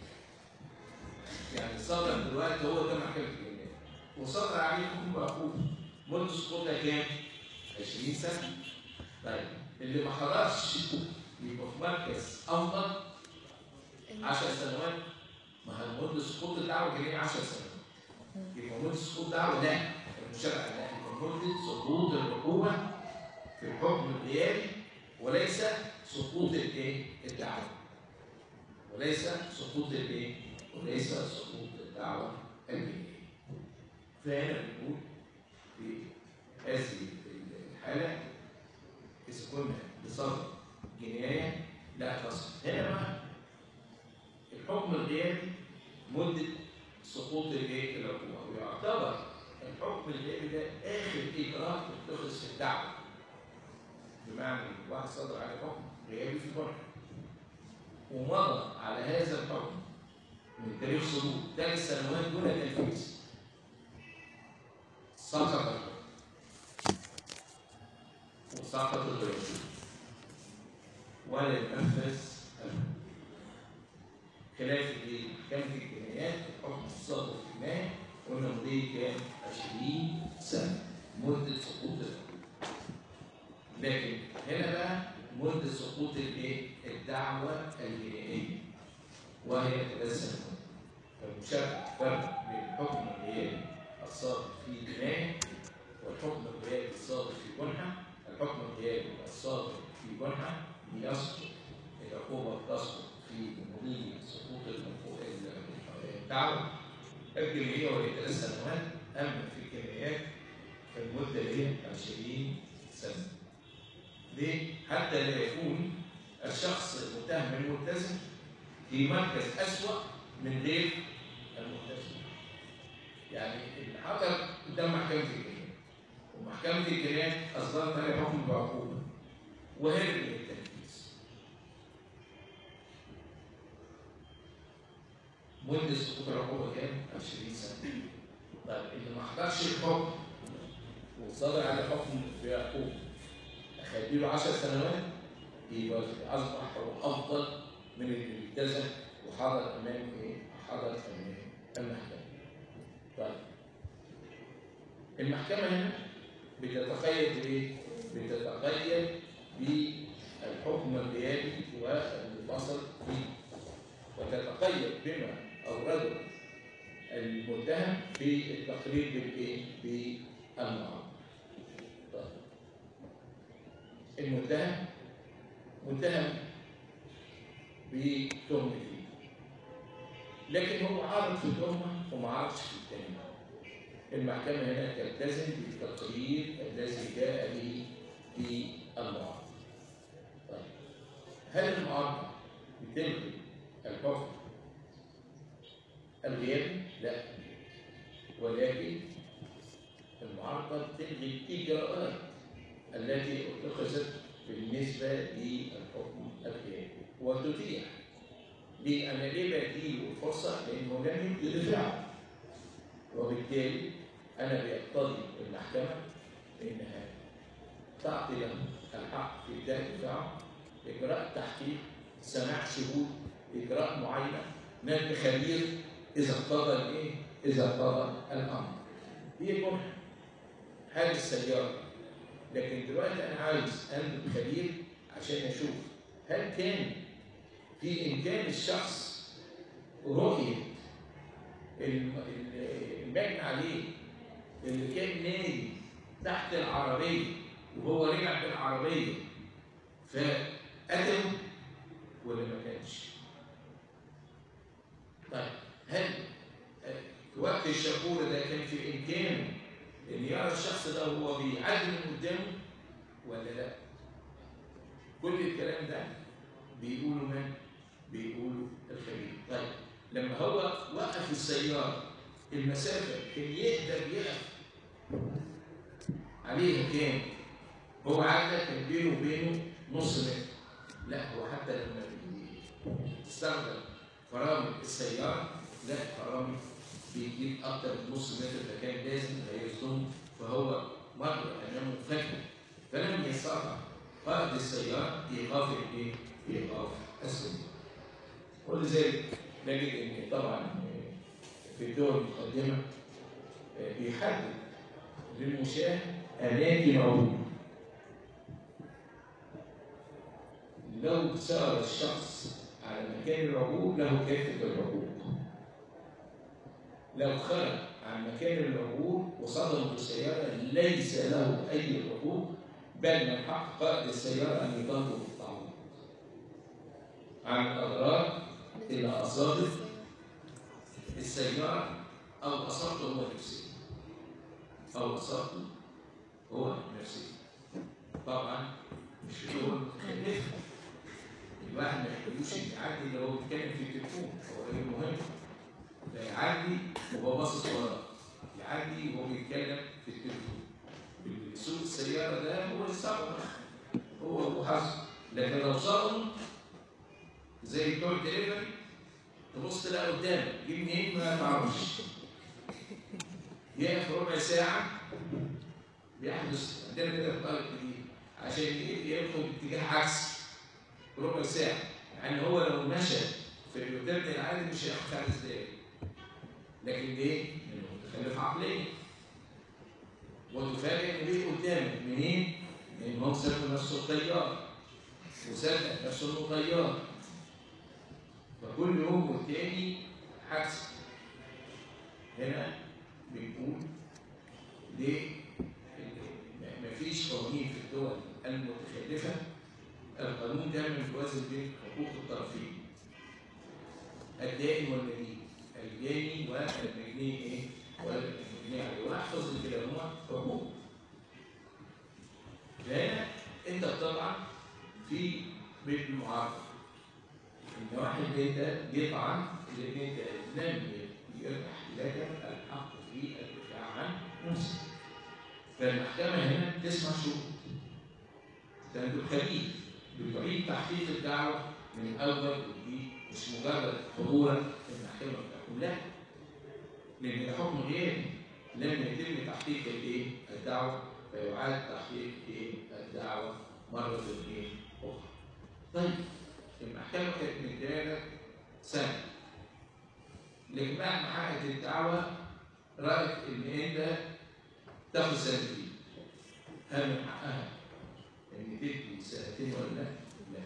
يعني صدر دلوقتي هو ده محكمة الجنايات. وصدر عليه حكم بعقوبة. مدة سقوطها كام؟ 20 سنة. طيب اللي ما حضرش يبقى في مركز أفضل 10 سنوات ما هي مدة سقوط الدعوة جميع 10 سنوات. يبقى مدة سقوط دعوة لا المشرع لا يبقى مدة سقوط العقوبة في الحكم الغيابي وليس سقوط الايه؟ الدعوة. وليس سقوط الايه؟ وليس سقوط الدعوة الجنائية. فهنا بنقول في هذه الحالة إذا كنا بصدد جناية لا تصل. هنا بقى الحكم الغيابي مدة سقوط الايه؟ العقوبة ويعتبر الحكم الغيابي ده آخر إجراء يتخذ في الدعوة. بمعنى إن واحد صدر عليه حكم غيابي في الفرع ومضى على هذا الحكم من تاريخ صدور ثلاث سنوات دون تنفيذ سقط الحكم وسقط الغياب ولا ينفذ الحكم خلاف الايه؟ محكمة الجنايات الحكم الصادر في النهاية قلنا مضي كام 20 سنه مده سقوط الحكم لكن هنا بقى مده سقوط الايه الدعوه الجنائيه وهي ثلاث سنوات فالمشرع فرق بين الحكم الغيابي الصادر في جنايه والحكم الغيابي الصادر في جنحه الحكم الغيابي الصادر في جنحه يسقط العقوبه تسقط في مضي سقوط المفروض الدعوه الجنائيه وهي ثلاث سنوات اما في الجنايات فالمده هي 20 سنه ليه؟ حتى لا يكون الشخص المتهم الملتزم في مركز أسوأ من غير الملتزم. يعني اللي حضر قدام محكمة الجنايات ومحكمة الجنايات أصدرت عليه حكم بعقوبة وهرب من التنفيذ. مدة سقوط العقوبة كام؟ 20 سنة. طيب اللي ما حضرش الحكم وصدر عليه حكم بعقوبة هيديله 10 سنوات يبقى اصبح هو افضل من اللي التزم وحضر امام ايه؟ حضر امام المحكمه. طيب المحكمه هنا بتتقيد بايه؟ بتتقيد بالحكم الغيابي والمفصل فيه وتتقيد بما اورده المتهم بالتقرير بالايه؟ بالمعارضه. طيب المتهم متهم بتهمة فيه لكن هو عارض في التهمة وما عارضش في التهمة المحكمة هنا تلتزم بالتقرير الذي جاء به في المعارضة طيب هل المعارضة بتلغي الحكم الغيابي؟ لا ولكن المعارضة بتلغي الإجراءات التي اتخذت بالنسبة للحكم الغيابي وتتيح ليه؟ أنا ليه بديله الفرصة؟ لأنه لم يبدي دفاعه وبالتالي أنا بيقتضي المحكمة إنها تعطي له الحق في إبداء دفاعه إجراء تحقيق سماع شهود إجراء معينة نادي خبير إذا اقتضى الإيه؟ إذا اقتضى الأمر دي جملة هذه السيارة لكن دلوقتي انا عاوز انزل خبير عشان اشوف هل كان في امكان الشخص رؤيه الم- ال- المجني عليه اللي كان نايم تحت العربيه وهو رجع بالعربيه فقتله ولا ما كانش؟ طيب هل آه، في وقت الشبوره ده كان في امكانه ان يرى الشخص ده وهو بيعدي من قدامه ولا لا؟ كل الكلام ده بيقوله من؟ بيقوله الخبير. طيب لما هو وقف السيارة المسافة اللي يقدر يقف عليها كام؟ هو عدى كان بينه وبينه نص متر. لا هو حتى لما بيستخدم فرامل السيارة لا فرامل بيجيب اكتر من نص متر فكان لازم هيصدم فهو مر امامه فجاه فلم يستطع قائد السياره ايقاف الايه؟ ايقاف السياره. ولذلك نجد ان طبعا في الدول المقدمه بيحدد للمشاة اماكن عبور. لو سار الشخص على مكان العبور له كافه العبور. لو خرج عن مكان العبور وصدمت السيارة ليس له أي حقوق بل من حق قائد السيارة أن يطالبه بالتعويض عن الأضرار اللي أصابت السيارة أو أصابته هو نفسه أو أصابته هو نفسه طبعا مش هو متخلف الواحد ما يحتاجوش يعدي اللي هو بيتكلم في التليفون هو راجل مهم لا يعدي وهو باصص وراه يعدي وهو بيتكلم في التليفون سوق السيارة ده هو الصبر هو وحظه لكن لو صبر زي بتوع الدليفري تبص تلاقي قدامك جه منين ما تعرفش يقف ربع ساعة بيحدث عندنا كده في طالب جديد عشان يدخل باتجاه عكسي ربع ساعة يعني هو لو مشى في اليوتيرن العادي مش هياخد خمس دقايق لكن ليه؟ لانه عقليه وتفاجئ ان بيه قدامك منين؟ لان هو مسمي نفسه الطيار وصدق نفسه انه طيار فكل يوم والتاني حادثه هنا بنقول ليه م- مفيش قوانين في الدول المتخلفه القانون دايما بيوازن بين حقوق الطرفين الدائن والمدين الجاني والمجني ايه؟ والمجني عليه واحفظ كلاهما حقوق فهنا انت طبعا في بيت المعارضه ان واحد بيت يطعن لان انت لم يربح لك الحق في الدفاع عن نفسك فالمحكمه هنا تسمع شروط تنقل خبير بتعيد تحقيق الدعوه من اول وجديد مش مجرد حضورا المحكمه بتحكم لا لان ده حكم غيري لم يتم تحقيق الايه؟ الدعوه فيعاد تحقيق ايه؟ الدعوه مره ايه؟ اخرى. طيب المحكمه كانت مديالك سنه لكن بعد ما حققت الدعوه رايت ان انت تاخد سنتين هل من حقها ان تدي سنتين ولا لا؟ لا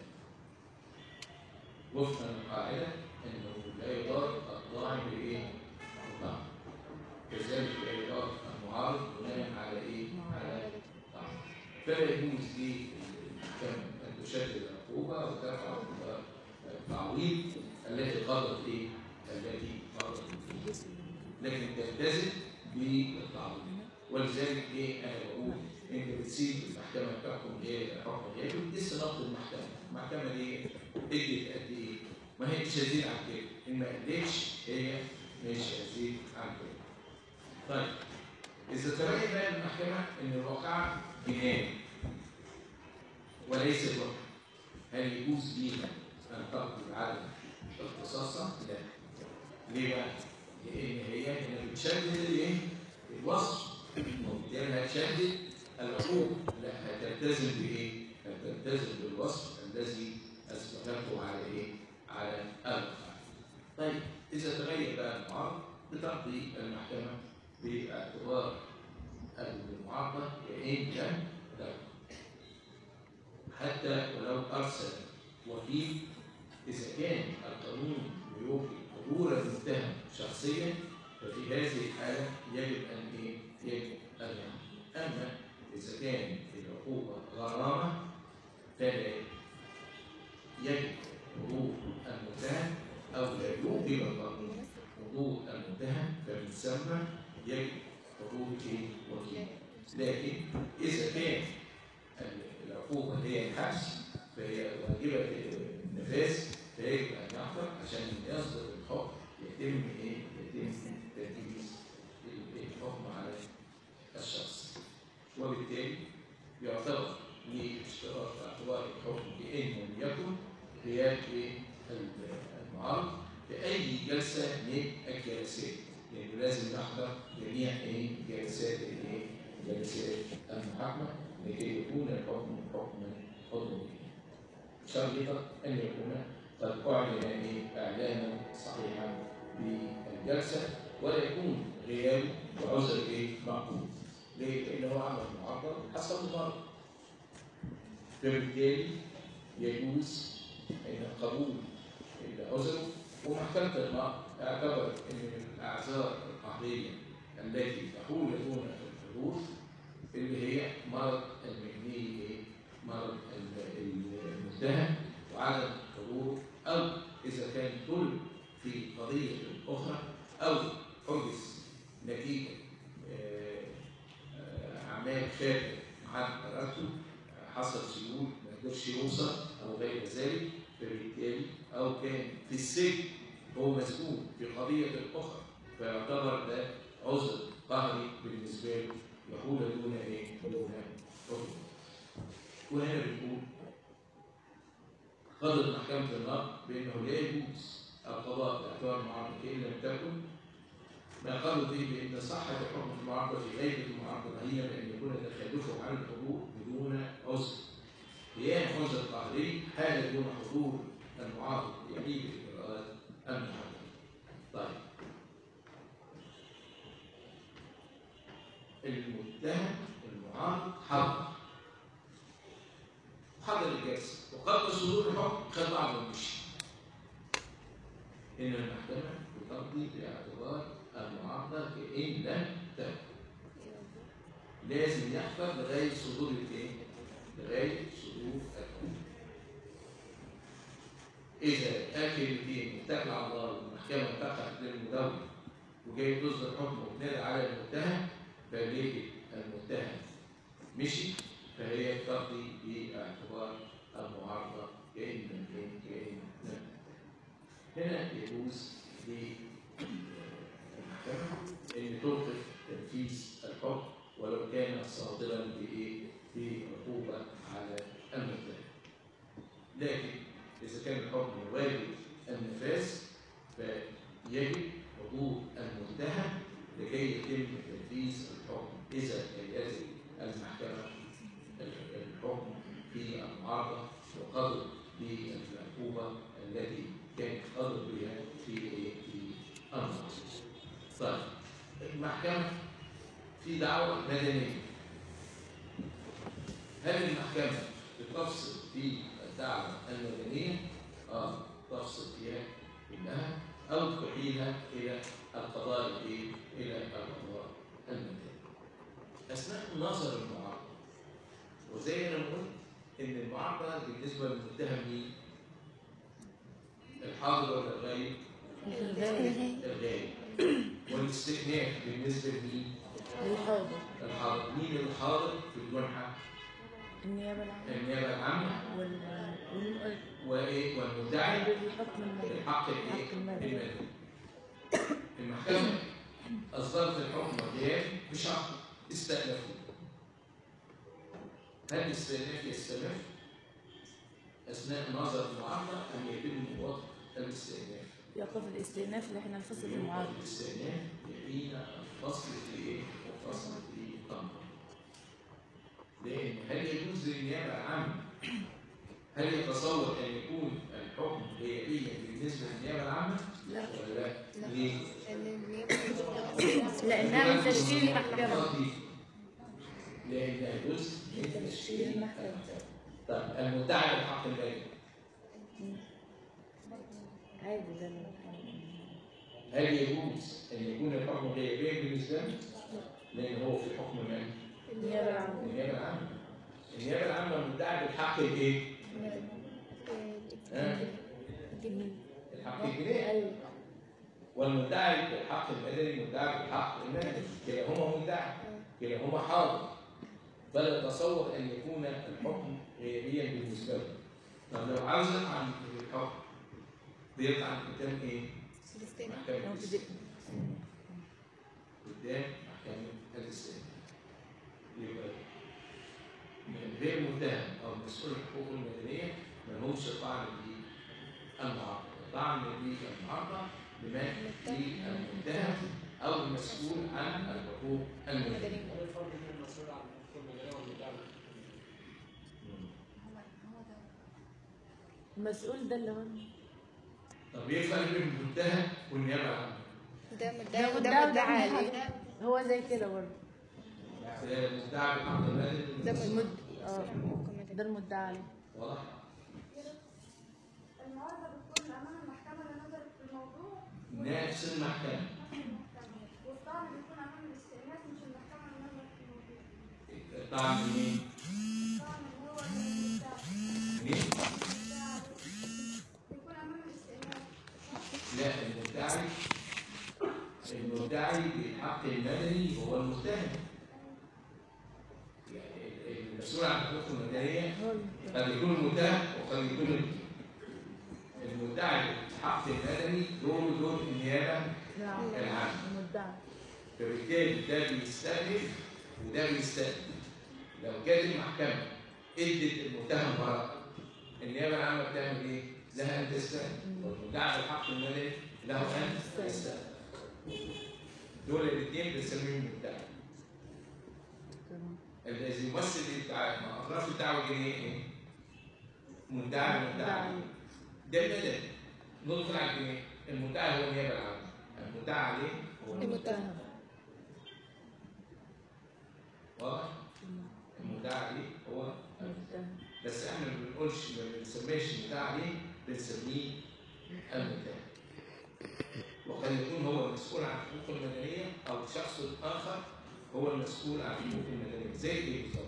وفقا للقاعده انه لا يضار الطاعن بايه؟ الطعن كذلك لا يضار المعارض بناء على ايه؟ على الطعن فلا يجوز للمحكمه ان تشدد العقوبه وترفع التعويض التي قضت ايه؟ التي قضت فيه لكن تلتزم بالتعويض ولذلك ايه انا بقول انت بتسيب المحكمه تحكم ايه حكم ايه بتقيس نقد المحكمه المحكمه دي ادت قد ايه ما هي مش هتزيد عن كده ان ما ادتش هي مش هتزيد عن كده طيب اذا تبين بقى المحكمه ان الواقعه جنايه وليست وقع هل يجوز ليها ان تقضي على اختصاصها؟ لا ليه بقى؟ لان هي هنا بتشدد الايه؟ الوصف وبالتالي هتشدد العقوق لا هتلتزم بايه؟ هتلتزم بالوصف الذي اثبتته على ايه؟ على الواقع. طيب اذا تغير بقى المعارض بتقضي المحكمه باعتبار المعارضه كائن لم تكن. حتى ولو ارسل وكيل اذا كان القانون بيوجب حضور المتهم شخصيا ففي هذه الحالة يجب أن إيه؟ يجب أن يعمل. أما إذا كان العقوبة غرامة فلا يجب حضور المتهم أو لا يوجب القانون حضور المتهم فبيسمى يجب حضور إيه؟ وكيل. لكن إذا كان العقوبة هي الحبس فهي واجبة النفاذ فيجب أن يحضر عشان يصدر الحكم يتم إيه؟ يتم تنفيذ الحكم على الشخص وبالتالي يعتبر لاشتراط اعتبار الحكم بان لم يكن غياب إيه؟ المعارض في اي جلسه من الجلسات لانه لازم يحضر جميع ايه جلسات الايه جلسات المحاكمه لكي يكون الحكم حكما حكما شريطه ان يكون قد اعلن ايه اعلانا صحيحا بالجلسه ولا يكون غياب وعذر ايه مقبول ليه؟ لان هو عمل معرض حصل مرض فبالتالي يجوز ان قبول العذر ومحكمه المرض اعتبرت ان من الاعذار القهريه التي تحول دون الحضور اللي هي مرض المهني ايه؟ مرض المتهم وعدم حضوره او اذا كان طلب في قضيه اخرى او حدث نتيجه اعمال خارج عن ارادته حصل سيول ما قدرش يوصل او غير ذلك فبالتالي او كان في السجن هو مسؤول في قضيه اخرى فيعتبر ده عذر قهري بالنسبه له يحول دون ايه؟ دون حكم. وهنا بنقول قضت محكمه النقد بانه لا يجوز القضاء باعتبار معارضه ان لم تكن ما قالوا به بان صحه الحكم في المعارضه في غير المعارضه هي بان يكون تخلفه عن الحضور بدون عذر. قيام عذر قهري حال دون حضور المعارض يعيد الاجراءات المحدده. طيب المتهم المعارض حاضر حضر الجلسة وقبل صدور الحكم خد بعضه ومشي إن المحكمة بتقضي باعتبار المعارضة كإن لم تكن لازم يحضر لغاية صدور الإيه؟ لغاية صدور الحكم إذا آخر الدين اتكل على الله والمحكمة فتحت للمدون وجاي تصدر حكم وبناء على المتهم فليه المتهم مشي فهي تقضي باعتبار المعارضة كأن لم كان كأن لم هنا يجوز للمحكمة أن توقف تنفيذ الحكم ولو كان صادرا بإيه؟ بعقوبة على المتهم لكن إذا كان الحكم واجب النفاذ فيجب حضور المتهم لكي يتم تنفيذ الحكم إذا لم يزل المحكمة الحكم في المعارضة وقضت بالعقوبة التي كانت قضت بها في في المعارضة. طيب المحكمة في دعوة مدنية. هل المحكمة بتفصل في الدعوة المدنية؟ اه تفصل فيها كلها أو تحيلها إلى القضاء الإيه؟ إلى القضاء المدني. أثناء نظر المعارضة وزي ما قلت إن المعارضة بالنسبة للمتهم مين؟ الحاضر ولا الغايب؟ الغاية الغايب. والاستئناف بالنسبة لمين؟ الحاضر الحاضر. مين الحاضر في الجنحة؟ النيابة العامة النيابة العامة وال- والم- وإيه؟ والمدعي والحكم المدني الحق الإيه؟ الحق المدني. المدني. المحكمة أصدرت الحكم الغياب بشرط استأنفوا. هل الاستئناف يستمر أثناء نظر المعارضة أم يتم وضع الاستئناف؟ يقف الاستئناف اللي احنا الفصل في المعارضة الاستئناف يحين الفصل في إيه؟ الفصل في الأمر. لأن هل يجوز للنيابة العامة هل يتصور أن يكون الحكم غيابيا بالنسبة للنيابة العامة؟ لا ولا لا؟ لا. ليه؟ لأن النيابة لأنها من تشكيل المحكمة لأنها جزء من تشكيل المحكمة. المحكمة. طب المدعي بالحق المالي عادي ده ال- هل يجوز أن يكون الحكم غيابيا بالنسبة له؟ لأن هو في حكم مالي النيابة العامة النيابة العامة النيابة العامة مدعي بالحق الإيه؟ ها؟ الحق الجنائي أيوه والمدعي بالحق المدني مدعي بالحق المدني كلاهما مدعي كلاهما حاضر فلا تصور ان يكون الحكم غيابيا بالنسبه له طب لو عاوز يطعن عن الحكم بيطعن قدام ايه؟ محكمه لو الاستئناف. كده- قدام محكمه الاستئناف يبقى من غير متهم او مسؤول الحقوق المدنيه ملهمش طعن في المعارضه، طعن في المعارضه بمن في المتهم او المسؤول عن الحقوق المدنيه. مدنية الفرق بين المسؤول عن الحكم المدني والمدعي المسؤول ده اللي هو طب ايه الفرق بين المتهم والنيابه العامه؟ ده ده مدعي مدعي وده وده مدعي عليه مدعي. هو زي كده برضه المدعي بالحق المدني ده المد... اه حكم مدني. ده المدعي عليه واضح؟ المعارضة بتكون أمام المحكمة اللي نظرت في الموضوع نفس المحكمه والطعن بيكون أمام الاستئناف مش المحكمة اللي نظرت في الموضوع الطعن مين؟ الطعن اللي هو المدعي مين؟ بيكون أمام الاستئناف لا المدعي المدعي بالحق المدني هو المتهم يعني المسؤول عن الحقوق المدنيه هو قد يكون المتهم وقد يكون المدعي بالحق المدني دور دور النيابه العامه المدعي فبالتالي ده بيستأنف وده بيستأنف لو كانت المحكمة ادت المتهم براءة النيابة العامة بتعمل ايه؟ لها ان تستأنف والمدعي بالحق المدني له ان يستأنف دول الاثنين بنسميهم مدعي تمام. الذي يمثل الادعاء مع اطراف الدعوه الجنائيه ايه؟ مدعي مدعي ده المدني ندخل على الجنائي المدعي هو النيابه العامه المدعي عليه هو المتهم واضح؟ المدعى عليه هو متهم. بس احنا ما بنقولش ما بنسميش المدعى عليه بنسميه المتهم وقد يكون هو المسؤول عن الحقوق المدنيه او شخص اخر هو المسؤول عن الحقوق المدنيه زي ايه بالظبط؟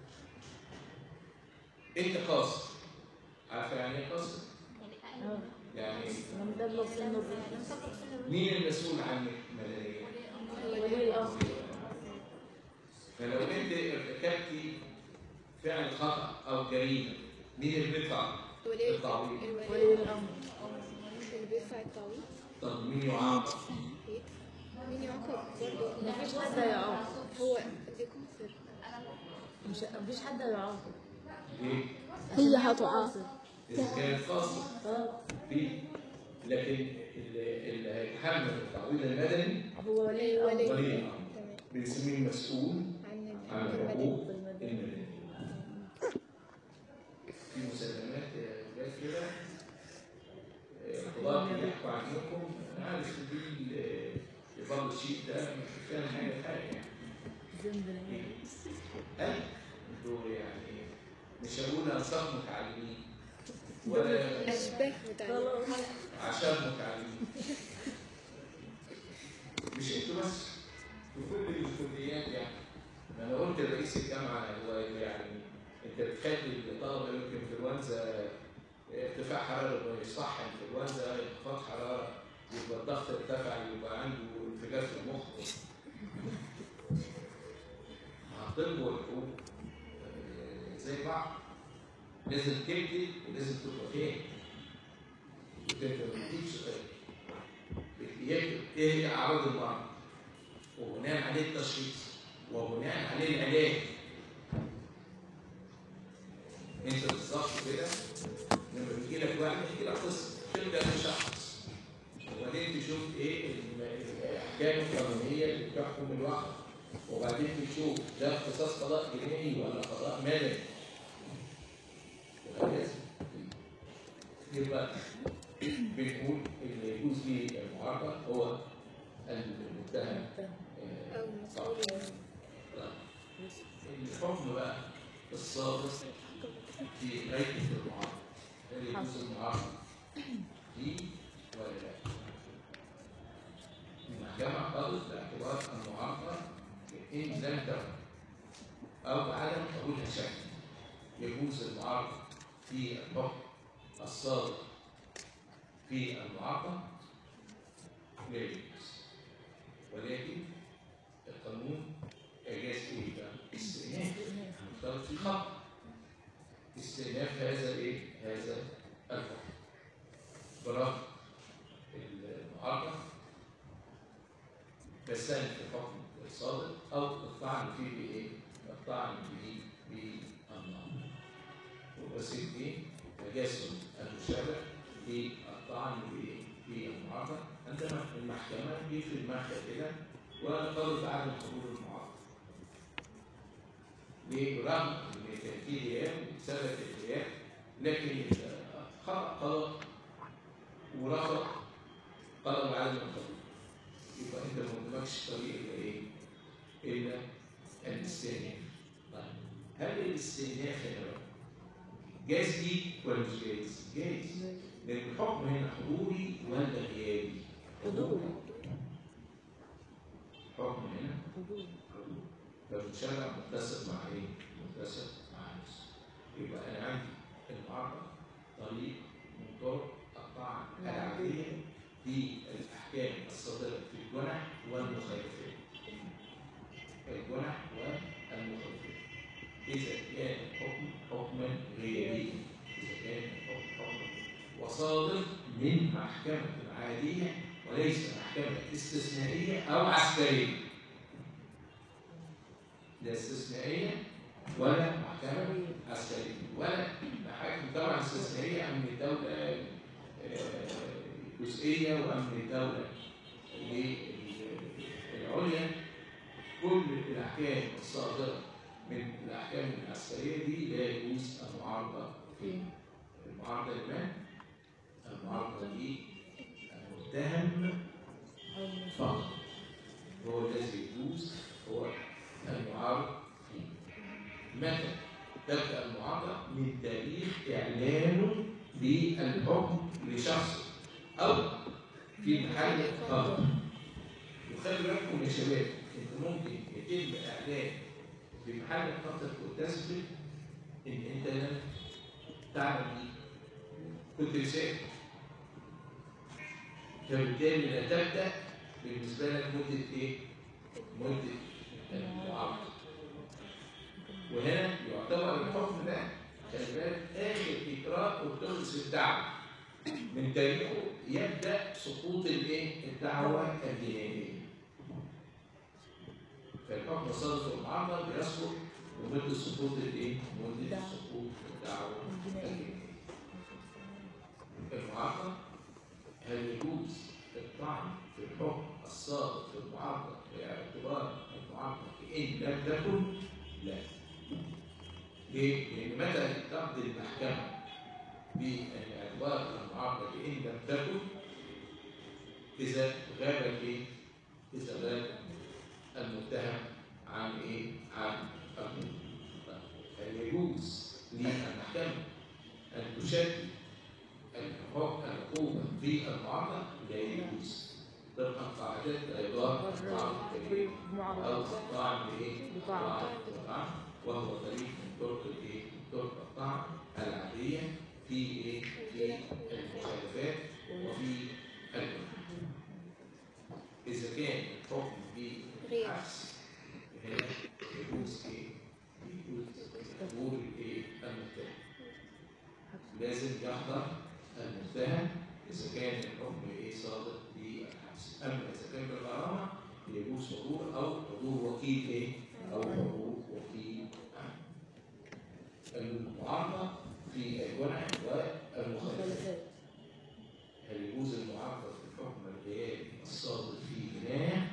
انت قاصر عارف يعني ايه قاصر؟ اه يعني لما تبلغ سن الرشد مين المسؤول عن المدنيه؟ ولي الامر فلو انت ارتكبت فعل خطا او جريمه مين اللي بيدفع ولي التعويض؟ ولي الامر اللي بيدفع التعويض طب مين يعاقب؟ ايه مين يعاقب برضه مفيش حد هيعاقب هو بيكفر مش مفيش حد هيعاقب ليه؟ هي هتعاقب اذا كان قاصر اه فيه لكن اللي, اللي هيتحمل التعويض المدني هو ولي ولي. الامر ولي الامر تمام بنسميه المسؤول عن عن الحقوق الحقوق المدنية المدنيه في مسلمات يا ولاد كده آه، القضاة بيحكوا عنكم انا عارف ان دي ال- الفضل الشيء ده مش فاهم حاجه في حاجه يعني ذنب نهائي. أي انتوا يعني مش هقول انصاف متعلمين ولا أشباه متعلمة خلاص عشان متعلمين مش انتوا بس في كل الكليات يعني ما انا قلت لرئيس الجامعه هو يعني انت بتخلي الطلبه يمكن انفلونزا ارتفاع حراره مش صح انفلونزا انخفاض حراره يبقى الضغط ارتفع يبقى عنده انفجار في المخ مع الطب والحقوق آه، زي بعض لازم تكتب ولازم تبقى فاهم وانت لما تجيب سؤال يكتب ايه هي اعراض المرض وبناء عليه التشخيص وبناء عليه العلاج انت بالظبط كده لما بيجي لك واحد يحكي لك قصه تبدا تشخص وبعدين تشوف ايه الم- الاحكام القانونيه اللي بتحكم الواحد وبعدين تشوف ده اختصاص قضاء جنائي ولا قضاء مدني وهكذا يبقى بنقول اللي يجوز به المعارضه هو المتهم آه، أو مسؤول الحكم بقى الصادق في غاية المعارضة هل يجوز المعارضة دي ولا لا؟ المحكمة قضت باعتبار المعارضة إن لم تكن أو بعدم قبولها شكل يجوز المعارضة في الحكم الصادق في المعارضة لا يجوز ولكن القانون إعجاز إيه بقى؟ استئناف مفترض في خطأ استئناف هذا الإيه؟ هذا الحكم برفض المعارضة بسان في الحكم الصادق أو الطعن فيه بإيه؟ الطعن فيه بالنار وبسيط إيه؟ تجسم المشرع بالطعن بإيه؟ بالمعارضة عندما المحكمة جه في المحكمة كده وقالوا بعدم قبول المعارضة ليه؟ برغم ان كان في غياب ثبت الغياب لكن خطا قضاء ورفض قضى بعدم القبول يبقى انت ما قدامكش طريق الا ايه؟ الا الاستئناف طيب هل الاستئناف يا رب جاز ليك ولا مش جايز؟ جايز لان الحكم هنا حضوري ولا غيابي؟ حضور الحكم هنا حضور فالمشرع متسق مع ايه؟ متسق مع نفسه. يبقى انا عندي المعارضه طريق من طرق الطعن العاديه في الاحكام الصادره في الجنح والمخالفات. الجنح والمخالفات. اذا كان الحكم حكما غيابيا اذا كان الحكم حكما وصادر من محكمه عاديه وليس محكمه استثنائيه او عسكريه. لا استثنائية ولا محكمة عسكرية ولا محاكم طبعا استثنائية أمن الدولة آه، جزئية وأمن الدولة العليا كل الأحكام الصادرة من الأحكام العسكرية دي لا يجوز المعارضة فيها المعارضة لمن؟ المعارضة للمتهم فقط هو الذي يجوز هو المعارض لشخص او في محل خاص وخلي بالكم يا شباب انت ممكن يتم اعلان في محل خاص وتثبت ان انت لم تعمل دي كنت رسالة فبالتالي لا تبدا بالنسبه لك مده ايه؟ مده المعارضه وهنا يعتبر الحكم ده خلي بالك اخر اجراء وتخلص الدعوه من تاريخه يبدا سقوط الايه؟ الدعوه الدينيه فالحكم الصادر في المعارضه بيسقط بمده سقوط الايه؟ مده سقوط الدعوه الدينيه المعارضه هل يجوز الطعن في الحكم الصادر في المعارضه باعتبار المعارضه ان لم تكن لا ليه؟ لأن متى تقضي المحكمة باعتبار المعارضة إن لم تكن إذا غاب الإيه؟ إذا غاب المتهم عن إيه؟ عن الحكم. هل يجوز للمحكمة أن تشدد الحكم العقوبة في المعارضة؟ لا يجوز. طبقا قاعدة إدارة المعارضة الكريمة. أو الطعن بإيه؟ بطعن. الطعن وهو طريق من طرق الإيه؟ طرق الطعن العادية في إيه؟ في المخالفات وفي الحكم. إذا كان الحكم بالعكس هنا يجوز إيه؟ يجوز قبول إيه؟ المتهم. لازم يحضر المتهم إذا كان الحكم إيه صادق بالعكس. أما إذا كان بالغرامة يجوز حضور أو حضور وكيل إيه؟ أو حضور وكيل عام. المعارضة في الجنح والمخالفات. مخالفات هل يجوز المعارضة في الحكم الغيابي الصادر في جناية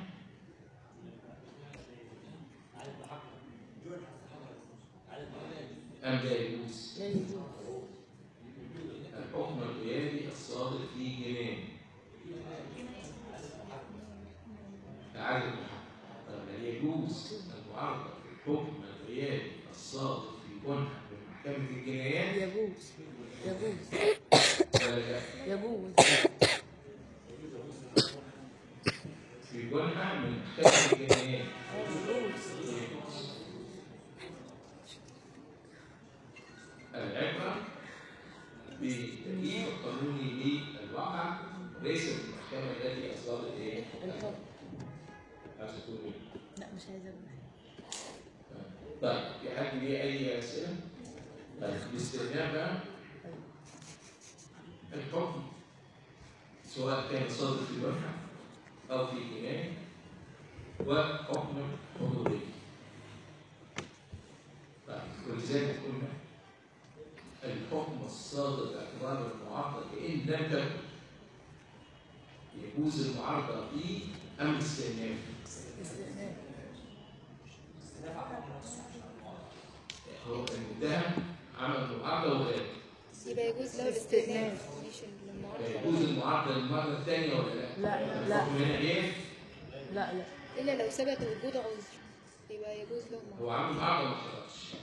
أم لا يجوز؟ لا يجوز الحكم الغيابي الصادر في جناية إعادة المحكمة طب هل يجوز المعارضة في الحكم الغيابي الصادر في جنح من محكمة الجنايات يجوز يجوز ولا لا؟ يجوز في جنح من محكمة الجنايات يجوز العبرة بالتأكيد القانوني للواقع ليس بالمحكمة التي أصدرت إيه؟ الحكم عايز تقول إيه؟ لا مش عايزه اقول حاجه طيب في حد ليه أي أسئلة؟ طيب باستثناء بقى الحكم سواء كان صادر في الواقع أو في جناية وحكم حضوري طيب ولذلك قلنا الحكم الصادر باعتبار المعارضة إن لم تكن يجوز المعارضة فيه أم الاستئناف؟ استئناف هو المتهم عمل معارضة وغاب يبقى يجوز له استئناف. الاستئناف مش المعارضة يجوز المعارضة للمرة الثانية ولا لا؟ لا لا الحكم هنا إيه؟ لا لا إلا لو ثبت وجود عذر يبقى يجوز له المعارضة هو عامل معارضة ما حضرش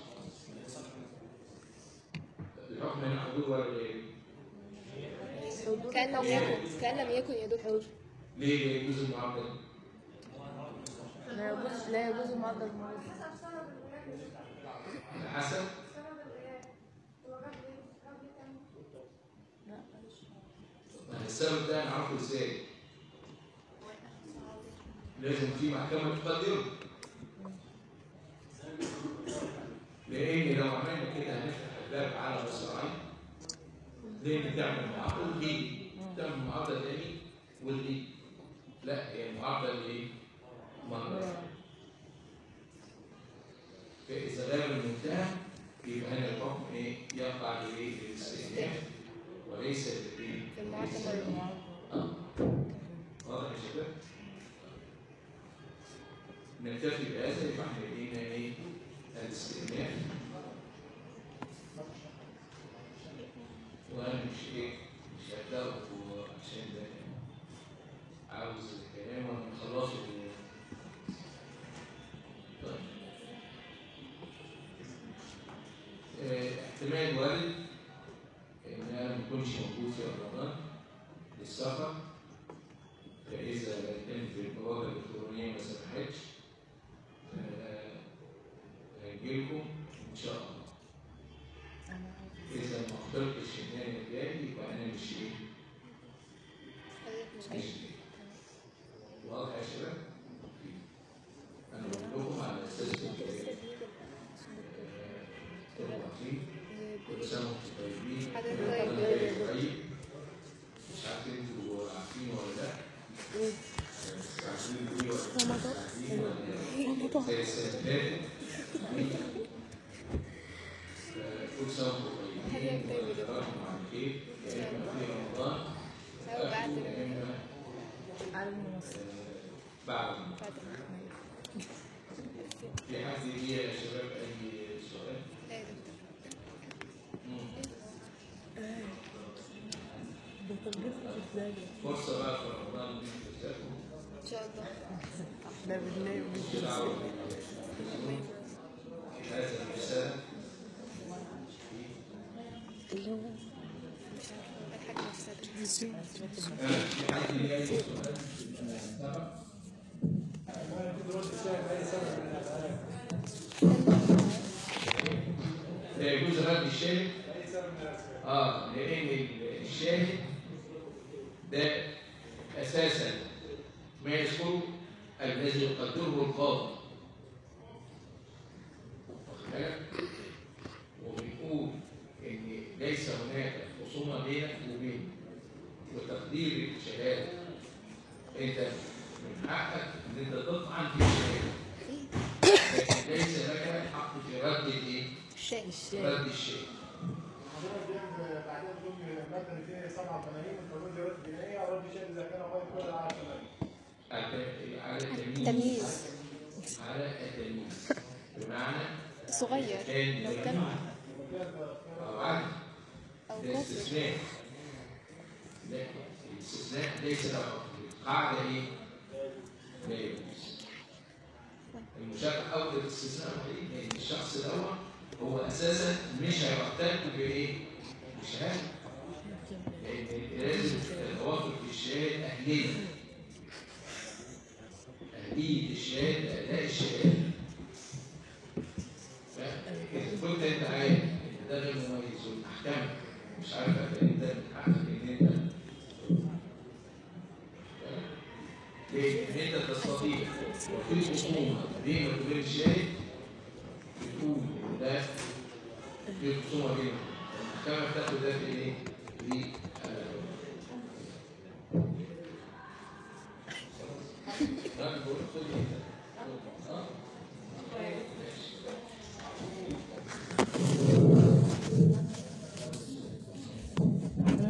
الحكم هنا حضور ولا غير؟ كأن لم يكن كأن لم يكن يا دكتور ليه لا يجوز المعارضة؟ لا يجوز لا يجوز المعارضه الموازي حسب سبب الغياب على حسب سبب الغياب هو غاب ليه؟ غاب ليه تاني؟ لا معلش. ما السبب ده نعرفه ازاي؟ لازم في محكمة تقدره لأن لو عملنا كده هنفتح الباب على مصراعي ليه بتعمل معارضة دي تعمل معارضة تاني والدي لا هي المعارضة اللي ايه؟ مرة فإذا غاب المتهم يبقى هنا الحكم ايه؟ يقع لإيه؟ للاستئناف وليس للإيه؟ المعارضة ليس مرة. المعارضة. آه. واضح يا شباب؟ نكتفي بهذا يبقى احنا لقينا ايه؟ الاستئناف وانا مش ايه؟ مش هبدأه عشان ده عاوز الكلام وانا مخلصه طيب آه، احتمال وارد ان انا ما اكونش موجود في رمضان البوابة الإلكترونية ما سمحتش آه، هنجيلكم إن شاء الله انا إذا ما اخترتش إن أنا جاي يبقى أنا مش إيه؟ حضرتك مش مش جاي جاي واضح يا شباب؟ أنا بقول لكم على أساس إن تبقوا عارفين كل سنة وأنتم طيبين حضرتك رمضان طيب. جاي قريب مش عارفين انتوا عارفين ولا لا بس عارفين ايه ولا مش عارفين ولا زي السنة اللي فاتت كل سنة وأنتم طيبين وتراكم على خير يا إما في رمضان أو بعد يا إما على المنصه بعد بعد في حد ليه يا شباب أي سؤال؟ لا يا دكتور بتلبسها ازاي فرصة بقى في رمضان دي تكتسبوا إن شاء الله ده بالله دعوة في هذا الرسالة اللي هو مش عارفة الحاجة نفسها في حد ليه أي سؤال؟ سبق؟ لا يجوز رد الشاهد اه لان الشاهد ده اساسا ما يذكره الذي يقدره القاضي واخد بالك؟ وبنقول ان ليس هناك خصومه بينك وبينه وتقدير الشهاده انت من حقك ان انت تطعن في الشهاده لكن ليس لك حق في رد الايه؟ الشاي رد الشيء حضرتك جايب بعدين تقول المادة 287 القانون الجواز الجنائية رد شيء إذا كان غير كل على الشمال. على التمييز تمييز على التمييز بمعنى صغير كان لو تمييز تم أو عدل أو ده كفر استثناء لا الاستثناء ليس له حكم القاعدة إيه؟ لا يجوز المشابهة أو الاستثناء الوحيد لأن الشخص دوت هو أساسا مش هيحتج بإيه؟ بشهادة لأن لازم توافق في الشهادة أهلية أهلية الشهادة أداء الشهادة فإذا كنت أنت عارف إن ده غير مميز والمحكمة مش عارفة إن أنت من حقك إن أنت ليه؟ إن أنت تستطيع وفي خصومة بينك وبين الشاهد بتقول إن ده في خصومة بينهم المحكمة بتاخد ده في إيه؟ في راجل بيقول خد إيه؟ اه ماشي